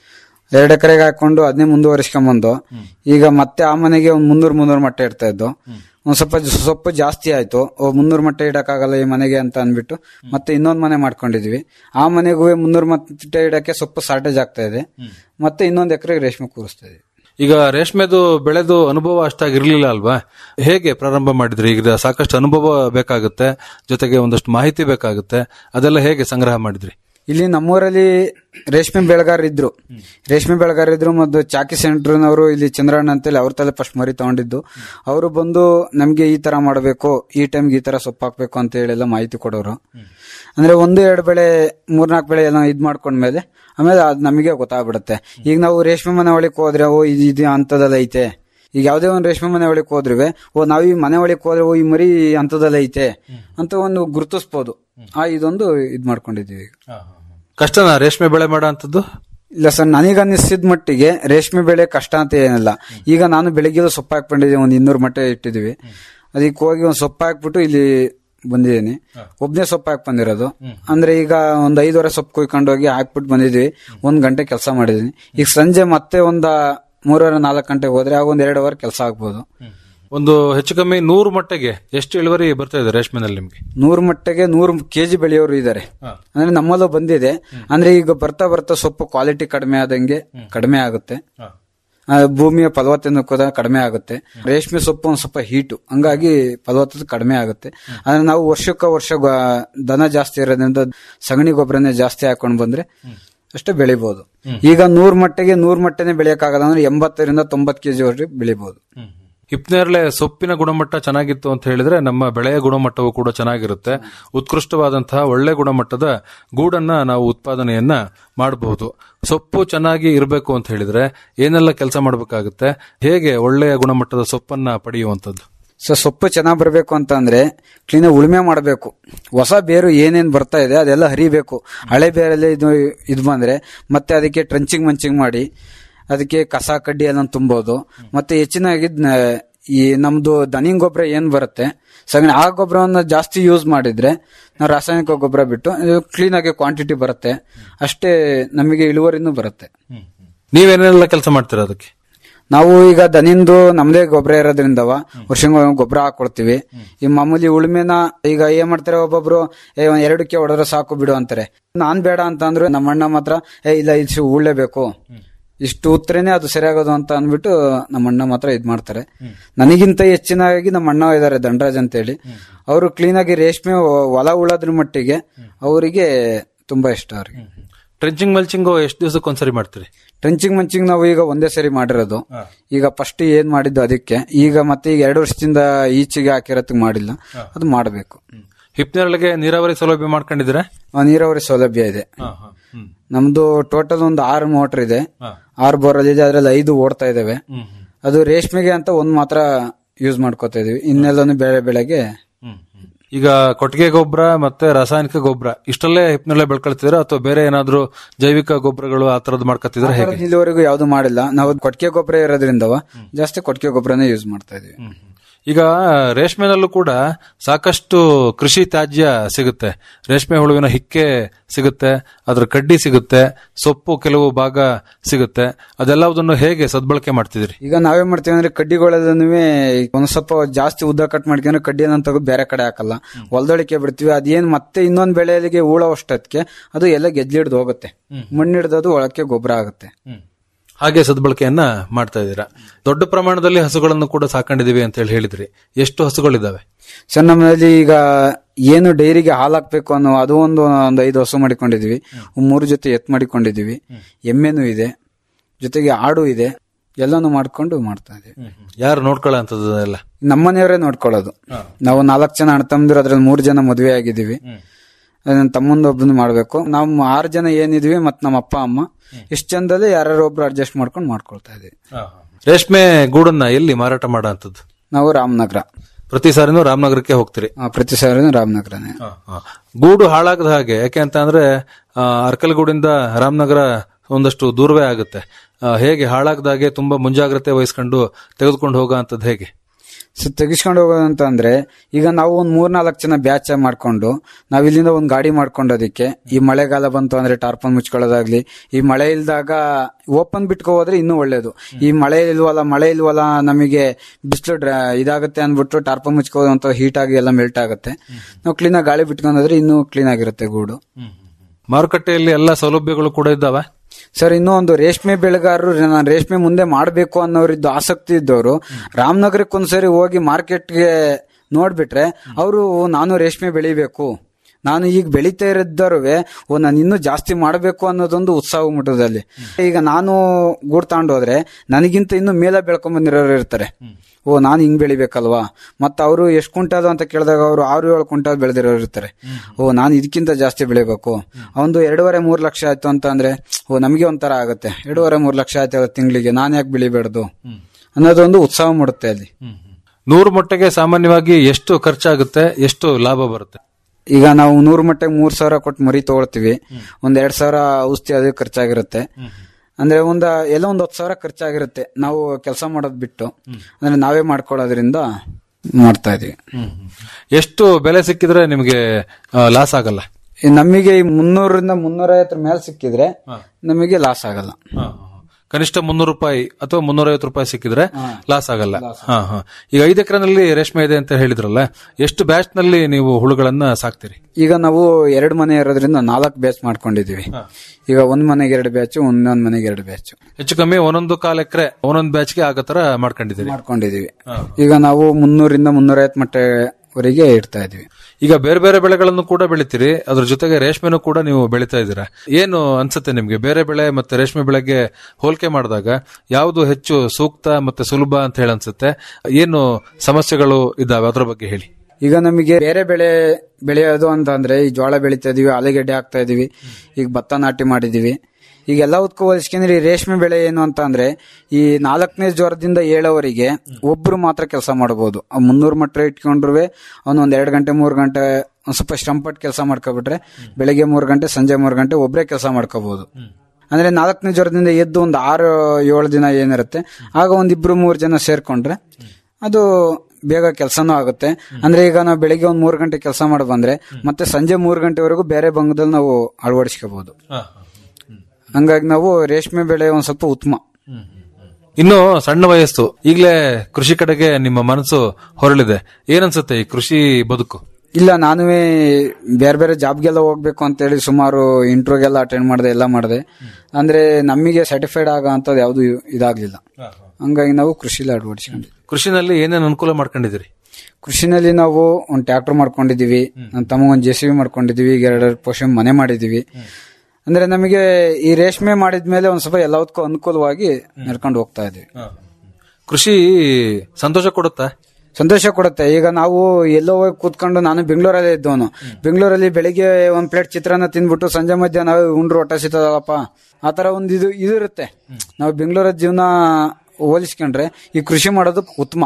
ಎರಡು ಎಕರೆಗೆ ಹಾಕೊಂಡು ಅದನ್ನೇ ಮುಂದುವರಿಸ್ಕೊಂಬಂದು ಈಗ ಮತ್ತೆ ಆ ಮನೆಗೆ ಒಂದ್ ಮುನ್ನೂರ್ ಮುನ್ನೂರ್ ಮಟ್ಟ ಇಡ್ತಾ ಇದ್ದು ಒಂದ್ ಸ್ವಲ್ಪ ಜ- ಸೊಪ್ಪು ಜಾಸ್ತಿ ಆಯ್ತು ಓ ಮುನ್ನೂರ್ ಮಟ್ಟ ಇಡಕ್ಕಾಗಲ್ಲ ಈ ಮನೆಗೆ ಅಂತ ಅಂದ್ಬಿಟ್ಟು ಮತ್ತೆ ಇನ್ನೊಂದ್ ಮನೆ ಮಾಡ್ಕೊಂಡಿದ್ವಿ ಆ ಮನೆಗೂ ಮುನ್ನೂರ್ ಮಟ್ಟ ಇಡಕ್ಕೆ ಸೊಪ್ಪು ಶಾರ್ಟೇಜ್ ಆಗ್ತಾ ಇದೆ ಮತ್ತೆ ಇನ್ನೊಂದ್ ಎಕರೆಗೆ ರೇಷ್ಮೆ ಕೂರಿಸ್ತಾ ಇದೀವಿ ಈಗ ರೇಷ್ಮೆದು ಬೆಳೆದು ಅನುಭವ ಅಷ್ಟಾಗಿರ್ಲಿಲ್ಲ ಅಲ್ವಾ ಹೇಗೆ ಪ್ರಾರಂಭ ಮಾಡಿದ್ರಿ ಈಗ ಸಾಕಷ್ಟು ಅನುಭವ ಬೇಕಾಗುತ್ತೆ ಜೊತೆಗೆ ಒಂದಷ್ಟು ಮಾಹಿತಿ ಬೇಕಾಗುತ್ತೆ ಅದೆಲ್ಲ ಹೇಗೆ ಸಂಗ್ರಹ ಮಾಡಿದ್ರಿ ಇಲ್ಲಿ ನಮ್ಮೂರಲ್ಲಿ ರೇಷ್ಮೆ ಬೆಳೆಗಾರ ಇದ್ರು ರೇಷ್ಮೆ ಬೆಳೆಗಾರ ಇದ್ರು ಮತ್ತು ಚಾಕಿ ಸೆಂಟರ್ನವರು ಇಲ್ಲಿ ಚಂದ್ರಣ್ಣ ಅಂತೇಳಿ ಅವ್ರ ತಲೆ ಫಸ್ಟ್ ಮರಿ ತಗೊಂಡಿದ್ದು ಅವರು ಬಂದು ನಮ್ಗೆ ಈ ತರ ಮಾಡಬೇಕು ಈ ಟೈಮ್ಗೆ ಈ ತರ ಸೊಪ್ಪು ಹಾಕ್ಬೇಕು ಅಂತ ಹೇಳಿ ಎಲ್ಲ ಮಾಹಿತಿ ಕೊಡೋರು ಅಂದ್ರೆ ಒಂದು ಎರಡು ಬೆಳೆ ಮೂರ್ನಾಲ್ಕು ಬೆಳೆ ಎಲ್ಲ ಇದ್ ಮಾಡ್ಕೊಂಡ್ಮೇಲೆ ಆಮೇಲೆ ಅದ್ ನಮಗೆ ಗೊತ್ತಾಗ್ಬಿಡುತ್ತೆ ಈಗ ನಾವು ರೇಷ್ಮೆ ಮನೆ ಒಳಗೆ ಹೋದ್ರೆ ಓ ಇದು ಇದು ಅಂತದಲ್ಲ ಐತೆ ಈಗ ಯಾವ್ದೇ ಒಂದು ರೇಷ್ಮೆ ಮನೆ ಒಳಗೆ ಹೋದ್ರುವೆ ಓ ನಾವ್ ಈ ಮನೆ ಒಳಗೆ ಹೋದ್ರೆ ಓ ಈ ಮರಿ ಅಂತದಲ್ಲ ಐತೆ ಅಂತ ಒಂದು ಗುರುತಿಸ್ಬೋದು ಆ ಇದೊಂದು ಇದ್ ಮಾಡ್ಕೊಂಡಿದೀವಿ ಈಗ ಕಷ್ಟನಾ ರೇಷ್ಮೆ ಬೆಳೆ ಮಾಡೋ ಅಂತದ್ದು ಇಲ್ಲ ಸರ್ ನನಗೆ ಅನ್ನಿಸಿದ ಮಟ್ಟಿಗೆ ರೇಷ್ಮೆ ಬೆಳೆ ಕಷ್ಟ ಅಂತ ಏನಿಲ್ಲ ಈಗ ನಾನು ಬೆಳಿಗ್ಗೆ ಸೊಪ್ಪು ಹಾಕ್ಕೊಂಡಿದ್ದೀನಿ ಒಂದು ಇನ್ನೂರು ಮಟ್ಟ ಇಟ್ಟಿದೀವಿ ಅದಕ್ಕೆ ಹೋಗಿ ಒಂದು ಸೊಪ್ಪು ಹಾಕ್ಬಿಟ್ಟು ಇಲ್ಲಿ ಬಂದಿದ್ದೀನಿ ಒಬ್ನೇ ಸೊಪ್ಪು ಹಾಕಿ ಬಂದಿರೋದು ಅಂದ್ರೆ ಈಗ ಒಂದ್ ಐದುವರೆ ಸೊಪ್ಪು ಕುಯ್ಕೊಂಡು ಹೋಗಿ ಹಾಕ್ಬಿಟ್ಟು ಬಂದಿದ್ವಿ ಒಂದ್ ಗಂಟೆ ಕೆಲಸ ಮಾಡಿದೀನಿ ಈಗ ಸಂಜೆ ಮತ್ತೆ ಒಂದ ಮೂರುವರೆ ನಾಲ್ಕು ಗಂಟೆಗೆ ಹೋದ್ರೆ ಆಗ ಒಂದ್ ಎರಡು ಅವರ್ ಕೆಲಸ ಆಗ್ಬೋದು ಒಂದು ಹೆಚ್ಚು ಕಮ್ಮಿ ನೂರು ಮಟ್ಟಿಗೆ ಎಷ್ಟು ಇಳುವರಿ ಬರ್ತಾ ಇದೆ ರೇಷ್ಮೆನಲ್ಲಿ ನಿಮ್ಗೆ ನೂರು ಮಟ್ಟಿಗೆ ನೂರು ಕೆಜಿ ಬೆಳೆಯೋರು ಇದ್ದಾರೆ ಅಂದ್ರೆ ನಮ್ಮಲ್ಲೂ ಬಂದಿದೆ ಅಂದ್ರೆ ಈಗ ಬರ್ತಾ ಬರ್ತಾ ಸೊಪ್ಪು ಕ್ವಾಲಿಟಿ ಕಡಿಮೆ ಆದಂಗೆ ಕಡಿಮೆ ಆಗುತ್ತೆ ಆ, ಭೂಮಿಯ ಫಲವತ್ತತೆ ಕೂಡ ಕಡಿಮೆ ಆಗುತ್ತೆ ರೇಷ್ಮೆ ಸೊಪ್ಪು ಒಂದ್ ಸ್ವಲ್ಪ ಹೀಟು ಹಂಗಾಗಿ ಫಲವತ್ತತೆ ಕಡಿಮೆ ಆಗುತ್ತೆ ಅಂದ್ರೆ ನಾವು ವರ್ಷಕ್ಕ ವರ್ಷ ಗೊ- ದನ ಜಾಸ್ತಿ ಇರೋದ್ರಿಂದ ಸಗಣಿ ಗೊಬ್ಬರನೇ ಜಾಸ್ತಿ ಹಾಕೊಂಡ್ ಬಂದ್ರೆ ಅಷ್ಟೇ ಬೆಳಿಬಹುದು ಈಗ ನೂರ್ ಮಟ್ಟಿಗೆ ನೂರ್ ಮಟ್ಟನೆ ಬೆಳೆಯಕ್ಕಾಗಲ್ಲ ಅಂದ್ರೆ ಎಂಬತ್ತರಿಂದ ತೊಂಬತ್ ಕೆಜಿ ವರೆಗೆ ಬೆಳಿಬಹುದು ಹಿಪ್ನೇರ್ಲೆ ಸೊಪ್ಪಿನ ಗುಣಮಟ್ಟ ಚೆನ್ನಾಗಿತ್ತು ಅಂತ ಹೇಳಿದ್ರೆ ನಮ್ಮ ಬೆಳೆಯ ಗುಣಮಟ್ಟವು ಕೂಡ ಚೆನ್ನಾಗಿರುತ್ತೆ ಉತ್ಕೃಷ್ಟವಾದಂತಹ ಒಳ್ಳೆ ಗುಣಮಟ್ಟದ ಗೂಡನ್ನ ನಾವು ಉತ್ಪಾದನೆಯನ್ನ ಮಾಡಬಹುದು ಸೊಪ್ಪು ಚೆನ್ನಾಗಿ ಇರಬೇಕು ಅಂತ ಹೇಳಿದ್ರೆ ಏನೆಲ್ಲ ಕೆಲಸ ಮಾಡಬೇಕಾಗುತ್ತೆ ಹೇಗೆ ಒಳ್ಳೆಯ ಗುಣಮಟ್ಟದ ಸೊಪ್ಪನ್ನ ಪಡೆಯುವಂತದ್ದು ಸೊ ಸೊಪ್ಪು ಚೆನ್ನಾಗಿ ಬರಬೇಕು ಅಂತ ಅಂದ್ರೆ ಕ್ಲೀನ್ ಉಳುಮೆ ಮಾಡಬೇಕು ಹೊಸ ಬೇರು ಏನೇನ್ ಬರ್ತಾ ಇದೆ ಅದೆಲ್ಲ ಹರಿಬೇಕು ಹಳೆ ಬೇರಲ್ಲಿ ಇದು ಇದು ಬಂದ್ರೆ ಮತ್ತೆ ಅದಕ್ಕೆ ಟ್ರಂಚಿಂಗ್ ಮಂಚಿಂಗ್ ಮಾಡಿ ಅದಕ್ಕೆ ಕಸ ಕಡ್ಡಿ ಎಲ್ಲ ತುಂಬೋದು ಮತ್ತೆ ಹೆಚ್ಚಿನಾಗಿ ನ- ಈ ನಮ್ದು ದನಿಂಗ್ ಗೊಬ್ಬರ ಏನ್ ಬರುತ್ತೆ ಸಗಣಿ ಆ ಗೊಬ್ಬರವನ್ನ ಜಾಸ್ತಿ ಯೂಸ್ ಮಾಡಿದ್ರೆ ನಾವು ರಾಸಾಯನಿಕ ಗೊಬ್ಬರ ಬಿಟ್ಟು ಕ್ಲೀನ್ ಆಗಿ ಕ್ವಾಂಟಿಟಿ ಬರುತ್ತೆ ಅಷ್ಟೇ ನಮಗೆ ಇಳುವರಿನೂ ಬರುತ್ತೆ ನೀವೇನೆಲ್ಲ ಕೆಲಸ ಮಾಡ್ತೀರಾ ಅದಕ್ಕೆ ನಾವು ಈಗ ದನಿಂದು ನಮ್ದೇ ಗೊಬ್ಬರ ಇರೋದ್ರಿಂದವ ವರ್ಷಂಗ ಗೊಬ್ಬರ ಹಾಕೊಡ್ತೀವಿ ಈ ಮಾಮೂಲಿ ಉಳುಮೆನ ಈಗ ಏನ್ ಮಾಡ್ತಾರೆ ಒಬ್ಬೊಬ್ರು ಏ ಒಂದ್ ಎರಡಕ್ಕೆ ಹೊಡೆದ್ರೆ ಸಾಕು ಬಿಡು ಅಂತಾರೆ ನಾನ್ ಬೇಡ ಅಂತ ಅಂದ್ರೆ ನಮ್ಮ ಅಣ್ಣ ಮಾತ್ರ ಏ ಇಲ್ಲ ಇಷ್ಟು ಉಳ್ಲೇಬೇಕು ಇಷ್ಟು ಉತ್ತರೇನೆ ಅದು ಸರಿಯಾಗೋದು ಅಂತ ಅಂದ್ಬಿಟ್ಟು ನಮ್ಮ ಅಣ್ಣ ಮಾತ್ರ ಇದ್ ಮಾಡ್ತಾರೆ ನನಗಿಂತ ಹೆಚ್ಚಿನಾಗಿ ನಮ್ಮ ಅಣ್ಣ ಇದಾರೆ ದಂಡರಾಜ್ ಅಂತೇಳಿ ಅವರು ಕ್ಲೀನ್ ಆಗಿ ರೇಷ್ಮೆ ಹೊಲ ಉಳೋದ್ರ ಮಟ್ಟಿಗೆ ಅವರಿಗೆ ತುಂಬಾ ಇಷ್ಟ ಅವ್ರಿಗೆ ಟ್ರೆಂಚಿಂಗ್ ಮಲ್ಚಿಂಗ್ ಎಷ್ಟು ದಿವಸಕ್ಕೆ ಒಂದ್ಸರಿ ಮಾಡ್ತೀರಿ ಟ್ರೆಂಚಿಂಗ್ ಮಂಚಿಂಗ್ ನಾವು ಈಗ ಒಂದೇ ಸರಿ ಮಾಡಿರೋದು ಈಗ ಫಸ್ಟ್ ಏನ್ ಮಾಡಿದ್ದು ಅದಕ್ಕೆ ಈಗ ಮತ್ತೆ ಈಗ ಎರಡು ವರ್ಷದಿಂದ ಈಚೆಗೆ ಹಾಕಿರೋದಕ್ಕೆ ಮಾಡಿಲ್ಲ ಅದು ಮಾಡಬೇಕು ಹಿಪ್ನೇರ್ಲೆಗೆ ನೀರಾವರಿ ಸೌಲಭ್ಯ ಮಾಡ್ಕೊಂಡಿದ್ದೀರಾ ನೀರಾವರಿ ಸೌಲಭ್ಯ ಇದೆ ನಮ್ದು ಟೋಟಲ್ ಒಂದು ಆರು ಮೋಟರ್ ಇದೆ ಆರು ಬೋರಲ್ಲಿ ಇದೆ ಅದ್ರಲ್ಲಿ ಐದು ಓಡ್ತಾ ಇದಾವೆ ಅದು ರೇಷ್ಮೆಗೆ ಅಂತ ಒಂದ್ ಮಾತ್ರ ಯೂಸ್ ಮಾಡ್ಕೋತಾ ಇದೀವಿ ಇನ್ನೆಲ್ಲನೂ ಬೆಳೆ ಬೆಳೆಗೆ ಈಗ ಕೊಟ್ಟಿಗೆ ಗೊಬ್ಬರ ಮತ್ತೆ ರಾಸಾಯನಿಕ ಗೊಬ್ಬರ ಇಷ್ಟಲ್ಲೇ ಹಿಪ್ನಲ್ಲೇ ಬೆಳ್ಕೊಳ್ತಿದ್ರ ಅಥವಾ ಬೇರೆ ಏನಾದ್ರೂ ಜೈವಿಕ ಗೊಬ್ಬರಗಳು ಆ ತರದ್ ಮಾಡ್ಕೊತಿದ್ರ ಆ ಹೇಗೆ ಥರದ್ದು ಇಲ್ಲಿವರೆಗೂ ಯಾವ್ದು ಮಾಡಿಲ್ಲ ನಾವು ಕೊಟ್ಟಿಗೆ ಗೊಬ್ಬರ ಇರೋದ್ರಿಂದವ ಜಾಸ್ತಿ ಕೊಟ್ಟಿಗೆ ಗೊಬ್ಬರನೇ ಯೂಸ್ ಮಾಡ್ತಾ ಇದೀವಿ ಈಗ ರೇಷ್ಮೆನಲ್ಲೂ ಕೂಡ ಸಾಕಷ್ಟು ಕೃಷಿ ತ್ಯಾಜ್ಯ ಸಿಗುತ್ತೆ ರೇಷ್ಮೆ ಹುಳುವಿನ ಹಿಕ್ಕೆ ಸಿಗುತ್ತೆ ಅದರ ಕಡ್ಡಿ ಸಿಗುತ್ತೆ ಸೊಪ್ಪು ಕೆಲವು ಭಾಗ ಸಿಗುತ್ತೆ ಅದೆಲ್ಲದನ್ನು ಹೇಗೆ ಸದ್ಬಳಕೆ ಮಾಡ್ತಿದ್ರಿ ಈಗ ನಾವೇ ಮಾಡ್ತೀವಿ ಅಂದ್ರೆ ಕಡ್ಡಿಗಳೆಲ್ಲನೂ ಒಂದ್ ಸ್ವಲ್ಪ ಜಾಸ್ತಿ ಉದ್ದ ಕಟ್ ಮಾಡ್ಕೊಂಡ್ರೆ ಕಡ್ಡಿಯನ್ನ ತೆಗೆದು ಬೇರೆ ಕಡೆ ಹಾಕಲ್ಲ ಹೊಲದೊಳಕ್ಕೆ ಬಿಡ್ತೀವಿ ಅದೇನ್ ಮತ್ತೆ ಇನ್ನೊಂದ್ ಬೆಳೆಯಲಿಗೆ ಹೂಳ ಅಷ್ಟೊತ್ತಿಗೆ ಅದು ಎಲ್ಲ ಗೆಜ್ಲಿಡ್ದು ಹೋಗುತ್ತೆ ಮಣ್ಣಿಡ್ದು ಅದು ಒಳಕ್ಕೆ ಗೊಬ್ಬರ ಆಗುತ್ತೆ ಹಾಗೆ ಸದ್ಬಳಕೆಯನ್ನ ಮಾಡ್ತಾ ಇದ್ದೀರಾ ದೊಡ್ಡ ಪ್ರಮಾಣದಲ್ಲಿ ಹಸುಗಳನ್ನು ಕೂಡ ಸಾಕೊಂಡಿದೀವಿ ಅಂತ ಹೇಳಿ ಹೇಳಿದ್ರಿ ಎಷ್ಟು ಹಸುಗಳಿದಾವೆ ಸರ್ ನಮ್ಮಲ್ಲಿ ಈಗ ಏನು ಡೈರಿಗೆ ಹಾಲು ಹಾಕ್ಬೇಕು ಅನ್ನೋ ಅದು ಒಂದು ಒಂದು ಐದು ಹಸು ಮಾಡಿಕೊಂಡಿದೀವಿ ಮೂರು ಜೊತೆ ಎತ್ ಮಾಡಿಕೊಂಡಿದೀವಿ ಎಮ್ಮೆನೂ ಇದೆ ಜೊತೆಗೆ ಆಡು ಇದೆ ಎಲ್ಲಾನು ಮಾಡ್ಕೊಂಡು ಮಾಡ್ತಾ ಇದೀವಿ ಯಾರು ನೋಡ್ಕೊಳ್ಳೋ ಅಂತದೆಲ್ಲ ನಮ್ಮನೆಯವರೇ ನೋಡ್ಕೊಳ್ಳೋದು ನಾವು ನಾಲ್ಕು ಜನ ಅಣ್ಣ ತಮ್ಮದಿರು ಅದ್ರಲ್ಲಿ ಮೂರು ಜನ ಮದುವೆ ಆಗಿದ್ದೀವಿ ನನ್ನ ತಮ್ಮಂದು ಒಬ್ಬನು ಮಾಡ್ಬೇಕು ನಾವು ಆರು ಜನ ಏನಿದ್ವಿ ಮತ್ ನಮ್ಮ ಅಪ್ಪ ಅಮ್ಮ ಇಷ್ಟು ಜನದಲ್ಲಿ ಯಾರು ಒಬ್ರು ಅಡ್ಜಸ್ಟ್ ಮಾಡ್ಕೊಂಡು ಮಾಡ್ಕೊಳ್ತಾ ಇದೀವಿ ರೇಷ್ಮೆ ಗೂಡನ್ನ ಎಲ್ಲಿ ಮಾರಾಟ ಮಾಡೋ ಅಂತದ್ದು ನಾವು ರಾಮನಗರ ಪ್ರತಿ ಸಾರಿನೂ ರಾಮನಗರಕ್ಕೆ ಹೋಗ್ತೀರಿ ಆ, ಪ್ರತಿ ಸಾವಿರ ರಾಮನಗರನೇ ಗೂಡು ಹಾಳಾಗದ ಹಾಗೆ ಯಾಕೆ ಅಂತ ಅಂದ್ರೆ ಆ, ಅರ್ಕಲ್ಗೂಡಿಂದ ರಾಮನಗರ ಒಂದಷ್ಟು ದೂರವೇ ಆಗುತ್ತೆ ಆ, ಹೇಗೆ ಹಾಳಾಗದಾಗೆ ತುಂಬಾ ಮುಂಜಾಗ್ರತೆ ವಹಿಸ್ಕೊಂಡು ತೆಗೆದುಕೊಂಡು ಹೋಗೋ ಅಂಥದ್ದು ಹೇಗೆ ಸೊ ತೆಗಿಸ್ಕೊಂಡು ಹೋಗೋದಂತ ಅಂದ್ರೆ ಈಗ ನಾವು ಒಂದ್ ಮೂರ್ನಾಲ್ಕು ಜನ ಬ್ಯಾಚ್ ಮಾಡ್ಕೊಂಡು ನಾವ್ ಇಲ್ಲಿಂದ ಒಂದ್ ಗಾಡಿ ಮಾಡ್ಕೊಂಡೋದಕ್ಕೆ ಈ ಮಳೆಗಾಲ ಬಂತು ಅಂದ್ರೆ ಟಾರ್ಪನ್ ಮುಚ್ಕೊಳ್ಳೋದಾಗ್ಲಿ ಈ ಮಳೆ ಇಲ್ದಾಗ ಓಪನ್ ಬಿಟ್ಕೊ ಹೋದ್ರೆ ಇನ್ನೂ ಒಳ್ಳೇದು ಈ ಮಳೆ ಇಲ್ವಲ್ಲ ಮಳೆ ಇಲ್ವಲ್ಲ ನಮಗೆ ಬಿಸಿಲು ಇದಾಗುತ್ತೆ ಅಂದ್ಬಿಟ್ಟು ಟಾರ್ಪನ್ ಮುಚ್ಕೋದಂತ ಹೀಟ್ ಆಗಿ ಎಲ್ಲ ಮೆಲ್ಟ್ ಆಗುತ್ತೆ ನಾವು ಕ್ಲೀನ್ ಆಗಿ ಗಾಳಿ ಬಿಟ್ಕೊಂಡೋದ್ರೆ ಇನ್ನೂ ಕ್ಲೀನ್ ಆಗಿರುತ್ತೆ ಗೂಡು ಮಾರುಕಟ್ಟೆಯಲ್ಲಿ ಎಲ್ಲ ಸೌಲಭ್ಯಗಳು ಕೂಡ ಇದ್ದಾವೆ ಸರ್ ಇನ್ನೂ ಒಂದು ರೇಷ್ಮೆ ಬೆಳೆಗಾರರು ನಾನು ರೇಷ್ಮೆ ಮುಂದೆ ಮಾಡಬೇಕು ಅನ್ನೋರಿದ್ದು ಆಸಕ್ತಿ ಇದ್ದವರು ರಾಮನಗರಕ್ಕೆ ಒಂದ್ಸರಿ ಹೋಗಿ ಮಾರ್ಕೆಟ್ಗೆ ನೋಡ್ಬಿಟ್ರೆ ಅವರು ನಾನು ರೇಷ್ಮೆ ಬೆಳಿಬೇಕು ನಾನು ಈಗ ಬೆಳೀತಾ ಇರೋದರುವೆ ಓ ನಾನು ಇನ್ನೂ ಜಾಸ್ತಿ ಮಾಡಬೇಕು ಅನ್ನೋದೊಂದು ಉತ್ಸಾಹ ಮಟ್ಟದಲ್ಲಿ ಈಗ ನಾನು ಗೂಡ್ ತಗೊಂಡು ಹೋದ್ರೆ ನನಗಿಂತ ಇನ್ನು ಮೇಲೆ ಬೆಳ್ಕೊಂಡ್ ಬಂದಿರೋರು ಇರ್ತಾರೆ ಓ ನಾನು ಹಿಂಗ್ ಬೆಳಿಬೇಕಲ್ವಾ ಮತ್ತ ಅವರು ಎಷ್ಟು ಕುಂಟಲ್ ಅಂತ ಕೇಳಿದಾಗ ಅವರು ಆರು ಏಳು ಕುಂಟಲ್ ಬೆಳೆದಿರೋರು ಇರ್ತಾರೆ ಓ ನಾನು ಇದಕ್ಕಿಂತ ಜಾಸ್ತಿ ಬೆಳಿಬೇಕು ಒಂದು ಎರಡೂವರೆ ಮೂರು ಲಕ್ಷ ಆಯ್ತು ಅಂತ ಅಂದ್ರೆ ಓ ನಮಗೆ ಒಂಥರ ಆಗುತ್ತೆ ಎರಡೂವರೆ ಮೂರು ಲಕ್ಷ ಆಯ್ತು ತಿಂಗಳಿಗೆ ನಾನು ಯಾಕೆ ಬೆಳಿಬೇಡ್ದು ಅನ್ನೋದೊಂದು ಉತ್ಸಾಹ ಮೂಡುತ್ತೆ ಅಲ್ಲಿ ನೂರು ಮೊಟ್ಟೆಗೆ ಸಾಮಾನ್ಯವಾಗಿ ಎಷ್ಟು ಖರ್ಚಾಗುತ್ತೆ ಎಷ್ಟು ಲಾಭ ಬರುತ್ತೆ ಈಗ ನಾವು ನೂರು ಮಟ್ಟಿಗೆ ಮೂರ್ ಸಾವಿರ ಕೊಟ್ಟು ಮರಿ ತಗೊಳ್ತೀವಿ ಒಂದ್ ಎರಡ್ ಸಾವಿರ ಔಷಧಿ ಅದು ಖರ್ಚಾಗಿರುತ್ತೆ ಅಂದ್ರೆ ಒಂದ ಎಲ್ಲ ಒಂದ್ ಹತ್ತು ಸಾವಿರ ಖರ್ಚಾಗಿರುತ್ತೆ ನಾವು ಕೆಲಸ ಮಾಡೋದ್ ಬಿಟ್ಟು ಅಂದ್ರೆ ನಾವೇ ಮಾಡ್ಕೊಳ್ಳೋದ್ರಿಂದ ಮಾಡ್ತಾ ಇದೀವಿ ಎಷ್ಟು ಬೆಲೆ ಸಿಕ್ಕಿದ್ರೆ ನಿಮಗೆ ಲಾಸ್ ಆಗಲ್ಲ ಈ ನಮಗೆ ಈ ಮುನ್ನೂರರಿಂದ ಮುನ್ನೂರೈವತ್ತರ ಮೇಲೆ ಸಿಕ್ಕಿದ್ರೆ ನಮಗೆ ಲಾಸ್ ಆಗಲ್ಲ ಕನಿಷ್ಠ ಮುನ್ನೂರು ರೂಪಾಯಿ ಅಥವಾ ಮುನ್ನೂರೈವತ್ತು ರೂಪಾಯಿ ಸಿಕ್ಕಿದ್ರೆ ಲಾಸ್ ಆಗಲ್ಲ ಹಾ ಹಾ ಈಗ ಐದು ಎಕರೆನಲ್ಲಿ ರೇಷ್ಮೆ ಇದೆ ಅಂತ ಹೇಳಿದ್ರಲ್ಲ ಎಷ್ಟು ಬ್ಯಾಚ್ ನಲ್ಲಿ ನೀವು ಹುಳುಗಳನ್ನ ಸಾಕ್ತೀರಿ ಈಗ ನಾವು ಎರಡು ಮನೆ ಇರೋದ್ರಿಂದ ನಾಲ್ಕು ಬ್ಯಾಚ್ ಮಾಡ್ಕೊಂಡಿದೀವಿ ಈಗ ಒಂದ್ ಮನೆಗೆ ಎರಡು ಬ್ಯಾಚ್ ಒಂದೊಂದ್ ಮನೆಗೆ ಎರಡು ಬ್ಯಾಚ್ ಹೆಚ್ಚು ಕಮ್ಮಿ ಒಂದೊಂದು ಕಾಲ ಎಕರೆ ಒಂದೊಂದು ಬ್ಯಾಚ್ಗೆ ಆಗೋ ತರ ಮಾಡ್ಕೊಂಡಿದ್ದೀರಿ ಮಾಡ್ಕೊಂಡಿದೀವಿ ಈಗ ನಾವು ಮುನ್ನೂರಿಂದ ಮುನ್ನೂರೈವತ್ತು ಮಟ್ಟವರೆಗೆ ಇಡ್ತಾ ಇದೀವಿ ಈಗ ಬೇರೆ ಬೇರೆ ಬೆಳೆಗಳನ್ನು ಕೂಡ ಬೆಳಿತೀರಿ ಅದ್ರ ಜೊತೆಗೆ ರೇಷ್ಮೆನೂ ಕೂಡ ನೀವು ಬೆಳಿತಾ ಇದ್ದೀರಾ ಏನು ಅನ್ಸುತ್ತೆ ನಿಮ್ಗೆ ಬೇರೆ ಬೆಳೆ ಮತ್ತೆ ರೇಷ್ಮೆ ಬೆಳೆಗೆ ಹೋಲಿಕೆ ಮಾಡಿದಾಗ ಯಾವುದು ಹೆಚ್ಚು ಸೂಕ್ತ ಮತ್ತೆ ಸುಲಭ ಅಂತ ಹೇಳಿ ಅನ್ಸುತ್ತೆ ಏನು ಸಮಸ್ಯೆಗಳು ಇದ್ದಾವೆ ಅದ್ರ ಬಗ್ಗೆ ಹೇಳಿ ಈಗ ನಮಗೆ ಬೇರೆ ಬೆಳೆ ಬೆಳೆಯೋದು ಅಂತ ಅಂದ್ರೆ ಈ ಜೋಳ ಬೆಳಿತಾ ಇದೀವಿ ಆಲೂಗೆಡ್ಡೆ ಹಾಕ್ತಾ ಇದೀವಿ ಈಗ ಭತ್ತ ನಾಟಿ ಮಾಡಿದೀವಿ ಈಗ ಎಲ್ಲ ಉತ್ಕೋ ಹೋಲಿಸ್ಕೊಂಡ್ರೆ ಈ ರೇಷ್ಮೆ ಬೆಳೆ ಏನು ಅಂತ ಅಂದ್ರೆ ಈ ನಾಲ್ಕನೇ ಜ್ವರದಿಂದ ಏಳವರೆಗೆ ಒಬ್ರು ಮಾತ್ರ ಕೆಲಸ ಮಾಡಬಹುದು ಮುನ್ನೂರು ಮಟ್ಟ ಇಟ್ಕೊಂಡ್ರು ಅವನು ಒಂದ್ ಎರಡು ಗಂಟೆ ಮೂರು ಗಂಟೆ ಒಂದ್ ಸ್ವಲ್ಪ ಶ್ರಮಪಟ್ಟು ಕೆಲಸ ಮಾಡ್ಕೊಬಿಟ್ರೆ ಬೆಳಿಗ್ಗೆ ಮೂರು ಗಂಟೆ ಸಂಜೆ ಮೂರು ಗಂಟೆ ಒಬ್ಬರೇ ಕೆಲಸ ಮಾಡ್ಕೋಬಹುದು ಅಂದ್ರೆ ನಾಲ್ಕನೇ ಜ್ವರದಿಂದ ಎದ್ದು ಒಂದು ಆರು ಏಳು ದಿನ ಏನಿರುತ್ತೆ ಆಗ ಒಂದಿಬ್ರು ಮೂರು ಜನ ಸೇರ್ಕೊಂಡ್ರೆ ಅದು ಬೇಗ ಕೆಲಸನೂ ಆಗುತ್ತೆ ಅಂದ್ರೆ ಈಗ ನಾವು ಬೆಳಿಗ್ಗೆ ಒಂದ್ ಮೂರು ಗಂಟೆ ಕೆಲಸ ಮಾಡಿ ಬಂದ್ರೆ ಮತ್ತೆ ಸಂಜೆ ಮೂರು ಗಂಟೆವರೆಗೂ ಬೇರೆ ಬಂಗದಲ್ಲಿ ನಾವು ಅಳವಡಿಸ್ಕೋಬಹುದು ಹಂಗಾಗಿ ನಾವು ರೇಷ್ಮೆ ಬೆಳೆ ಒಂದ್ ಸ್ವಲ್ಪ ಉತ್ತಮ ಇನ್ನು ಸಣ್ಣ ವಯಸ್ಸು ಈಗಲೇ ಕೃಷಿ ಕಡೆಗೆ ನಿಮ್ಮ ಮನಸ್ಸು ಹೊರಳಿದೆ ಏನನ್ಸುತ್ತೆ ಈ ಕೃಷಿ ಬದುಕು ಇಲ್ಲ ನಾನುವೇ ಬೇರೆ ಬೇರೆ ಜಾಬ್ಗೆಲ್ಲ ಹೋಗ್ಬೇಕು ಅಂತೇಳಿ ಸುಮಾರು ಇಂಟ್ರೋಗೆಲ್ಲ ಅಟೆಂಡ್ ಮಾಡಿದೆ ಎಲ್ಲ ಮಾಡಿದೆ ಅಂದ್ರೆ ನಮಗೆ ಸರ್ಟಿಫೈಡ್ ಆಗೋ ಅಂತದ್ದು ಯಾವುದು ಇದಾಗ್ಲಿಲ್ಲ ಹಂಗಾಗಿ ನಾವು ಕೃಷಿಲಿ ಅಳವಡಿಸ್ಕೊಂಡಿದ್ವಿ ಕೃಷಿನಲ್ಲಿ ಏನೇನು ಅನುಕೂಲ ಮಾಡ್ಕೊಂಡಿದ್ದೀರಿ ಕೃಷಿನಲ್ಲಿ ನಾವು ಒಂದು ಟ್ರ್ಯಾಕ್ಟರ್ ಮಾಡ್ಕೊಂಡಿದೀವಿ ನನ್ನ ತಮ್ಮ ಒಂದು ಜೆ ಸಿ ಬಿ ಮಾಡ್ಕೊಂಡಿದೀವಿ ಈಗ ಎರಡೆರಡು ಪೋಷನ್ ಮನೆ ಮಾಡಿದೀವಿ ಅಂದ್ರೆ ನಮಗೆ ಈ ರೇಷ್ಮೆ ಮಾಡಿದ್ಮೇಲೆ ಒಂದ್ ಸ್ವಲ್ಪ ಎಲ್ಲದಕ್ಕೂ ಅನುಕೂಲವಾಗಿ ನಡ್ಕೊಂಡು ಹೋಗ್ತಾ ಇದೀವಿ ಕೃಷಿ ಸಂತೋಷ ಕೊಡುತ್ತಾ ಸಂತೋಷ ಕೊಡುತ್ತೆ ಈಗ ನಾವು ಎಲ್ಲೋ ಹೋಗಿ ಕೂತ್ಕೊಂಡು ನಾನು ಬೆಂಗಳೂರಲ್ಲೇ ಇದ್ದವನು ಬೆಂಗಳೂರಲ್ಲಿ ಬೆಳಿಗ್ಗೆ ಒಂದ್ ಪ್ಲೇಟ್ ಚಿತ್ರಾನ್ನ ತಿಂದ್ಬಿಟ್ಟು ಸಂಜೆ ಮಧ್ಯ ನಾವು ಉಂಡ್ರು ಹೊಟ್ಟೆ ಸಿಗ್ತದಲ್ಲಪ್ಪ ಆ ತರ ಒಂದು ಇದು ಇದು ಇರುತ್ತೆ ನಾವು ಬೆಂಗಳೂರ ಜೀವನ ಹೋಲಿಸ್ಕೊಂಡ್ರೆ ಈ ಕೃಷಿ ಮಾಡೋದು ಉತ್ತಮ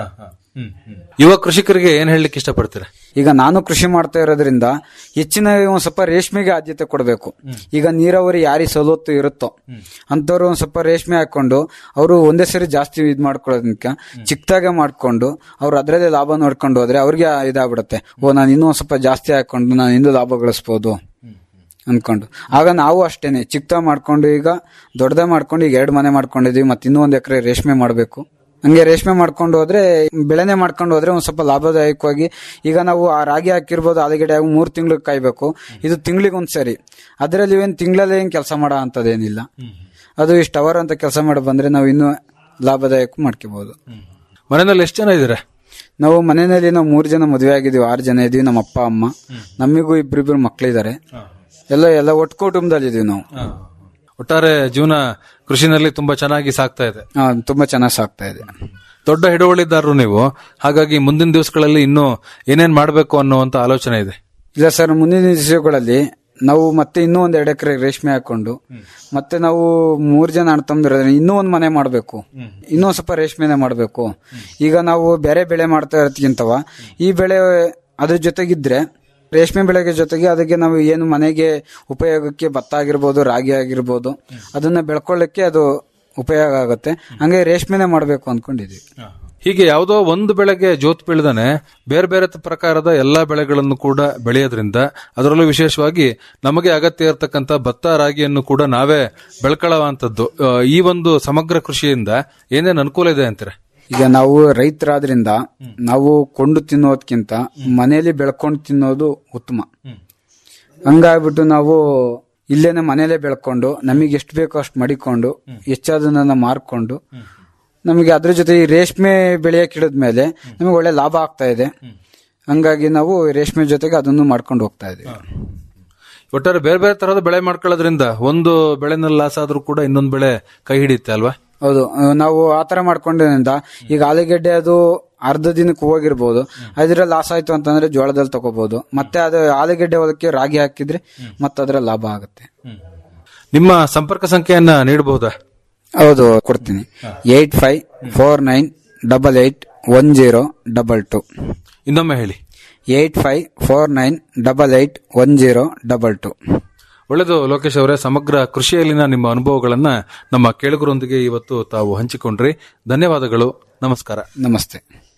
ಯುವ ಕೃಷಿಕರಿಗೆ ಏನ್ ಹೇಳಲಿಕ್ಕೆ ಇಷ್ಟಪಡ್ತೀರಾ ಈಗ ನಾನು ಕೃಷಿ ಮಾಡ್ತಾ ಇರೋದ್ರಿಂದ ಹೆಚ್ಚಿನ ಒಂದ್ ಸ್ವಲ್ಪ ರೇಷ್ಮೆಗೆ ಆದ್ಯತೆ ಕೊಡಬೇಕು ಈಗ ನೀರಾವರಿ ಯಾರಿ ಸವಲತ್ತು ಇರುತ್ತೋ ಅಂತವ್ರು ಒಂದ್ ಸ್ವಲ್ಪ ರೇಷ್ಮೆ ಹಾಕೊಂಡು ಅವರು ಒಂದೇ ಸರಿ ಜಾಸ್ತಿ ಇದ್ ಮಾಡ್ಕೊಳ್ಳೋದಕ್ಕೆ ಚಿಕ್ಕದಾಗೆ ಮಾಡ್ಕೊಂಡು ಅವ್ರು ಅದ್ರಲ್ಲೇ ಲಾಭ ನೋಡ್ಕೊಂಡು ಹೋದ್ರೆ ಅವ್ರಿಗೆ ಇದಾಗ್ಬಿಡುತ್ತೆ ಓ ನಾನು ಇನ್ನೂ ಒಂದ್ ಸ್ವಲ್ಪ ಜಾಸ್ತಿ ಹಾಕೊಂಡು ನಾನು ಇನ್ನೂ ಲಾಭ ಗಳಿಸ್ಬೋದು ಅನ್ಕೊಂಡು ಆಗ ನಾವು ಅಷ್ಟೇನೆ ಚಿಕ್ಕದ ಮಾಡ್ಕೊಂಡು ಈಗ ದೊಡ್ಡದೇ ಮಾಡ್ಕೊಂಡು ಈಗ ಎರಡು ಮನೆ ಮಾಡ್ಕೊಂಡಿದೀವಿ ಮತ್ತೆ ಇನ್ನೂ ಒಂದ್ ಎಕರೆ ರೇಷ್ಮೆ ಮಾಡಬೇಕು ಹಂಗೆ ರೇಷ್ಮೆ ಮಾಡ್ಕೊಂಡು ಹೋದ್ರೆ ಬೆಳೆನೆ ಮಾಡ್ಕೊಂಡು ಹೋದ್ರೆ ಒಂದ್ ಸ್ವಲ್ಪ ಲಾಭದಾಯಕವಾಗಿ ಈಗ ನಾವು ಆ ರಾಗಿ ಹಾಕಿರ್ಬೋದು ಆಲೂಗಡ್ಡೆ ಹಾಕಿ ಮೂರ್ ತಿಂಗಳಿಗೆ ಕಾಯ್ಬೇಕು ಇದು ತಿಂಗಳಿಗೆ ಒಂದ್ಸರಿ ಅದರಲ್ಲಿ ಏನ್ ತಿಂಗಳಲ್ಲಿ ಏನ್ ಕೆಲಸ ಮಾಡೋ ಅಂತದೇನಿಲ್ಲ ಅದು ಇಷ್ಟು ಅವರ್ ಅಂತ ಕೆಲಸ ಮಾಡಿ ಬಂದ್ರೆ ನಾವು ಇನ್ನೂ ಲಾಭದಾಯಕ ಮಾಡ್ಕೋಬಹುದು ಮನೆಯಲ್ಲಿ ಎಷ್ಟು ಜನ ಇದ್ದೀರಾ ನಾವು ಮನೆಯಲ್ಲಿ ನಾವು ಮೂರು ಜನ ಮದುವೆ ಆಗಿದೀವಿ ಆರು ಜನ ಇದೀವಿ ನಮ್ಮ ಅಪ್ಪ ಅಮ್ಮ ನಮಿಗೂ ಇಬ್ರಿಬ್ರು ಮಕ್ಳಿದ್ದಾರೆ ಎಲ್ಲ ಎಲ್ಲ ಒಟ್ಟು ಕುಟುಂಬದಲ್ಲಿ ಇದೀವಿ ನಾವು ಒಟ್ಟಾರೆ ಜೀವನ ಕೃಷಿನಲ್ಲಿ ತುಂಬಾ ಚೆನ್ನಾಗಿ ಸಾಕ್ತಾ ಇದೆ ಆ, ತುಂಬಾ ಚೆನ್ನಾಗಿ ಸಾಕ್ತಾ ಇದೆ ದೊಡ್ಡ ಹಿಡುವಳಿದಾರರು ನೀವು ಹಾಗಾಗಿ ಮುಂದಿನ ದಿವಸಗಳಲ್ಲಿ ಇನ್ನೂ ಏನೇನ್ ಮಾಡಬೇಕು ಅನ್ನುವಂತ ಆಲೋಚನೆ ಇದೆ ಇಲ್ಲ ಸರ್ ಮುಂದಿನ ದಿವಸಗಳಲ್ಲಿ ನಾವು ಮತ್ತೆ ಇನ್ನೂ ಒಂದ್ ಎರಡು ಎಕರೆ ರೇಷ್ಮೆ ಹಾಕೊಂಡು ಮತ್ತೆ ನಾವು ಮೂರ್ ಜನ ಅಣ್ಣ ತಮ್ಮದಿರೋದ್ರೆ ಇನ್ನೂ ಒಂದ್ ಮನೆ ಮಾಡ್ಬೇಕು ಇನ್ನೂ ಒಂದ್ ಸ್ವಲ್ಪ ರೇಷ್ಮೆನೆ ಮಾಡ್ಬೇಕು ಈಗ ನಾವು ಬೇರೆ ಬೆಳೆ ಮಾಡ್ತಾ ಇರೋದ್ಕಿಂತವ ಈ ಬೆಳೆ ಅದ್ರ ಜೊತೆಗಿದ್ರೆ ರೇಷ್ಮೆ ಬೆಳೆಗೆ ಜೊತೆಗೆ ಅದಕ್ಕೆ ನಾವು ಏನು ಮನೆಗೆ ಉಪಯೋಗಕ್ಕೆ ಭತ್ತ ಆಗಿರ್ಬೋದು ರಾಗಿ ಆಗಿರ್ಬೋದು ಅದನ್ನ ಬೆಳ್ಕೊಳ್ಳಿಕ್ಕೆ ಅದು ಉಪಯೋಗ ಆಗುತ್ತೆ ಹಂಗೆ ರೇಷ್ಮೆನೆ ಮಾಡಬೇಕು ಅನ್ಕೊಂಡಿದೀವಿ ಹೀಗೆ ಯಾವುದೋ ಒಂದು ಬೆಳೆಗೆ ಜೋತ್ ಬೀಳದಾನೆ ಬೇರೆ ಬೇರೆ ತ- ಪ್ರಕಾರದ ಎಲ್ಲಾ ಬೆಳೆಗಳನ್ನು ಕೂಡ ಬೆಳೆಯೋದ್ರಿಂದ ಅದರಲ್ಲೂ ವಿಶೇಷವಾಗಿ ನಮಗೆ ಅಗತ್ಯ ಇರತಕ್ಕಂತ ಭತ್ತ ರಾಗಿಯನ್ನು ಕೂಡ ನಾವೇ ಬೆಳ್ಕೊಳ್ಳುವಂತದ್ದು ಆ, ಈ ಒಂದು ಸಮಗ್ರ ಕೃಷಿಯಿಂದ ಏನೇನು ಅನುಕೂಲ ಇದೆ ಅಂತೀರ ಈಗ ನಾವು ರೈತರಾದ್ರಿಂದ ನಾವು ಕೊಂಡು ತಿನ್ನೋದ್ಕಿಂತ ಮನೆಯಲ್ಲಿ ಬೆಳ್ಕೊಂಡು ತಿನ್ನೋದು ಉತ್ತಮ ಹಂಗಾಗ್ಬಿಟ್ಟು ನಾವು ಇಲ್ಲೇನೆ ಮನೇಲೆ ಬೆಳ್ಕೊಂಡು ನಮಗೆ ಎಷ್ಟು ಬೇಕೋ ಅಷ್ಟು ಮಡಿಕೊಂಡು ಹೆಚ್ಚಾದನ್ನ ಮಾರ್ಕೊಂಡು ನಮಗೆ ಅದ್ರ ಜೊತೆ ಈ ರೇಷ್ಮೆ ಬೆಳೆಯಕ್ಕೆ ಹಿಡಿದ್ಮೇಲೆ ನಮಗೆ ಒಳ್ಳೆ ಲಾಭ ಆಗ್ತಾ ಇದೆ ಹಂಗಾಗಿ ನಾವು ರೇಷ್ಮೆ ಜೊತೆಗೆ ಅದನ್ನು ಮಾಡ್ಕೊಂಡು ಹೋಗ್ತಾ ಇದ್ದೀವಿ ಒಟ್ಟಾರೆ ಬೇರೆ ಬೇರೆ ತರಹದ ಬೆಳೆ ಮಾಡ್ಕೊಳ್ಳೋದ್ರಿಂದ ಒಂದು ಬೆಳೆನಲ್ಲಿ ಲಾಸ್ ಆದ್ರೂ ಕೂಡ ಇನ್ನೊಂದು ಬೆಳೆ ಕೈ ಹಿಡಿಯುತ್ತೆ ಅಲ್ವಾ ಹೌದು ಆ, ನಾವು ಆತರ ಮಾಡ್ಕೊಂಡಿದ್ರಿಂದ ಈಗ ಆಲೂಗೆಡ್ಡೆ ಅದು ಅರ್ಧ ದಿನಕ್ಕೆ ಹೋಗಿರ್ಬೋದು ಅದ್ರಲ್ಲಿ ಲಾಸ್ ಆಯ್ತು ಅಂತಂದ್ರೆ ಜೋಳದಲ್ಲಿ ತಗೋಬಹುದು ಮತ್ತೆ ಅದು ಆಲೂಗೆಡ್ಡೆ ಹೊಲಕ್ಕೆ ರಾಗಿ ಹಾಕಿದ್ರೆ ಮತ್ತೆ ಅದರ ಲಾಭ ಆಗುತ್ತೆ ನಿಮ್ಮ ಸಂಪರ್ಕ ಸಂಖ್ಯೆಯನ್ನ ನೀಡಬಹುದಾ ಹೌದು ಕೊಡ್ತೀನಿ eight five four nine double eight one zero double two ಇನ್ನೊಮ್ಮೆ ಹೇಳಿ eight five four nine double eight one zero double two ಒಳ್ಳೆಯದು ಲೋಕೇಶ್ ಅವರೇ ಸಮಗ್ರ ಕೃಷಿಯಲ್ಲಿನ ನಿಮ್ಮ ಅನುಭವಗಳನ್ನ ನಮ್ಮ ಕೇಳುಗರೊಂದಿಗೆ ಇವತ್ತು ತಾವು ಹಂಚಿಕೊಂಡ್ರಿ ಧನ್ಯವಾದಗಳು ನಮಸ್ಕಾರ ನಮಸ್ತೆ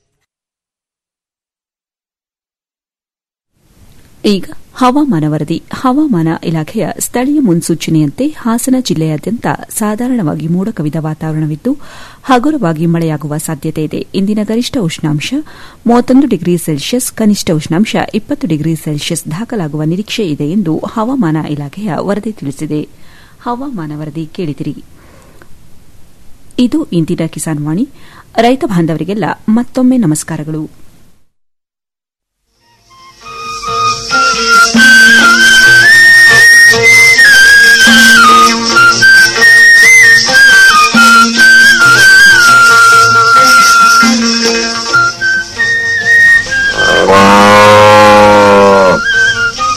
ಈಗ ಹವಾಮಾನ ವರದಿ ಹವಾಮಾನ ಇಲಾಖೆಯ ಸ್ಥಳೀಯ ಮುನ್ಸೂಚನೆಯಂತೆ ಹಾಸನ ಜಿಲ್ಲೆಯಾದ್ಯಂತ ಸಾಧಾರಣವಾಗಿ ಮೋಡ ಕವಿದ ವಾತಾವರಣವಿದ್ದು ಹಗುರವಾಗಿ ಮಳೆಯಾಗುವ ಸಾಧ್ಯತೆ ಇದೆ ಇಂದಿನ ಗರಿಷ್ಠ ಉಷ್ಣಾಂಶ ಮೂವತ್ತೊಂದು ಡಿಗ್ರಿ ಸೆಲ್ಸಿಯಸ್ ಕನಿಷ್ಠ ಉಷ್ಣಾಂಶ ಇಪ್ಪತ್ತು ಡಿಗ್ರಿ ಸೆಲ್ಸಿಯಸ್ ದಾಖಲಾಗುವ ನಿರೀಕ್ಷೆ ಇದೆ ಎಂದು ಹವಾಮಾನ ಇಲಾಖೆಯ ವರದಿ ತಿಳಿಸಿದೆ ಹವಾಮಾನ ವರದಿ ಕೇಳಿದಿರಿ ಇದು ಇಂದಿನ ಕಿಸಾನ್ ವಾಣಿ ರೈತ ಬಾಂಧವರಿಗೆಲ್ಲ ಮತ್ತೊಮ್ಮೆ ನಮಸ್ಕಾರಗಳು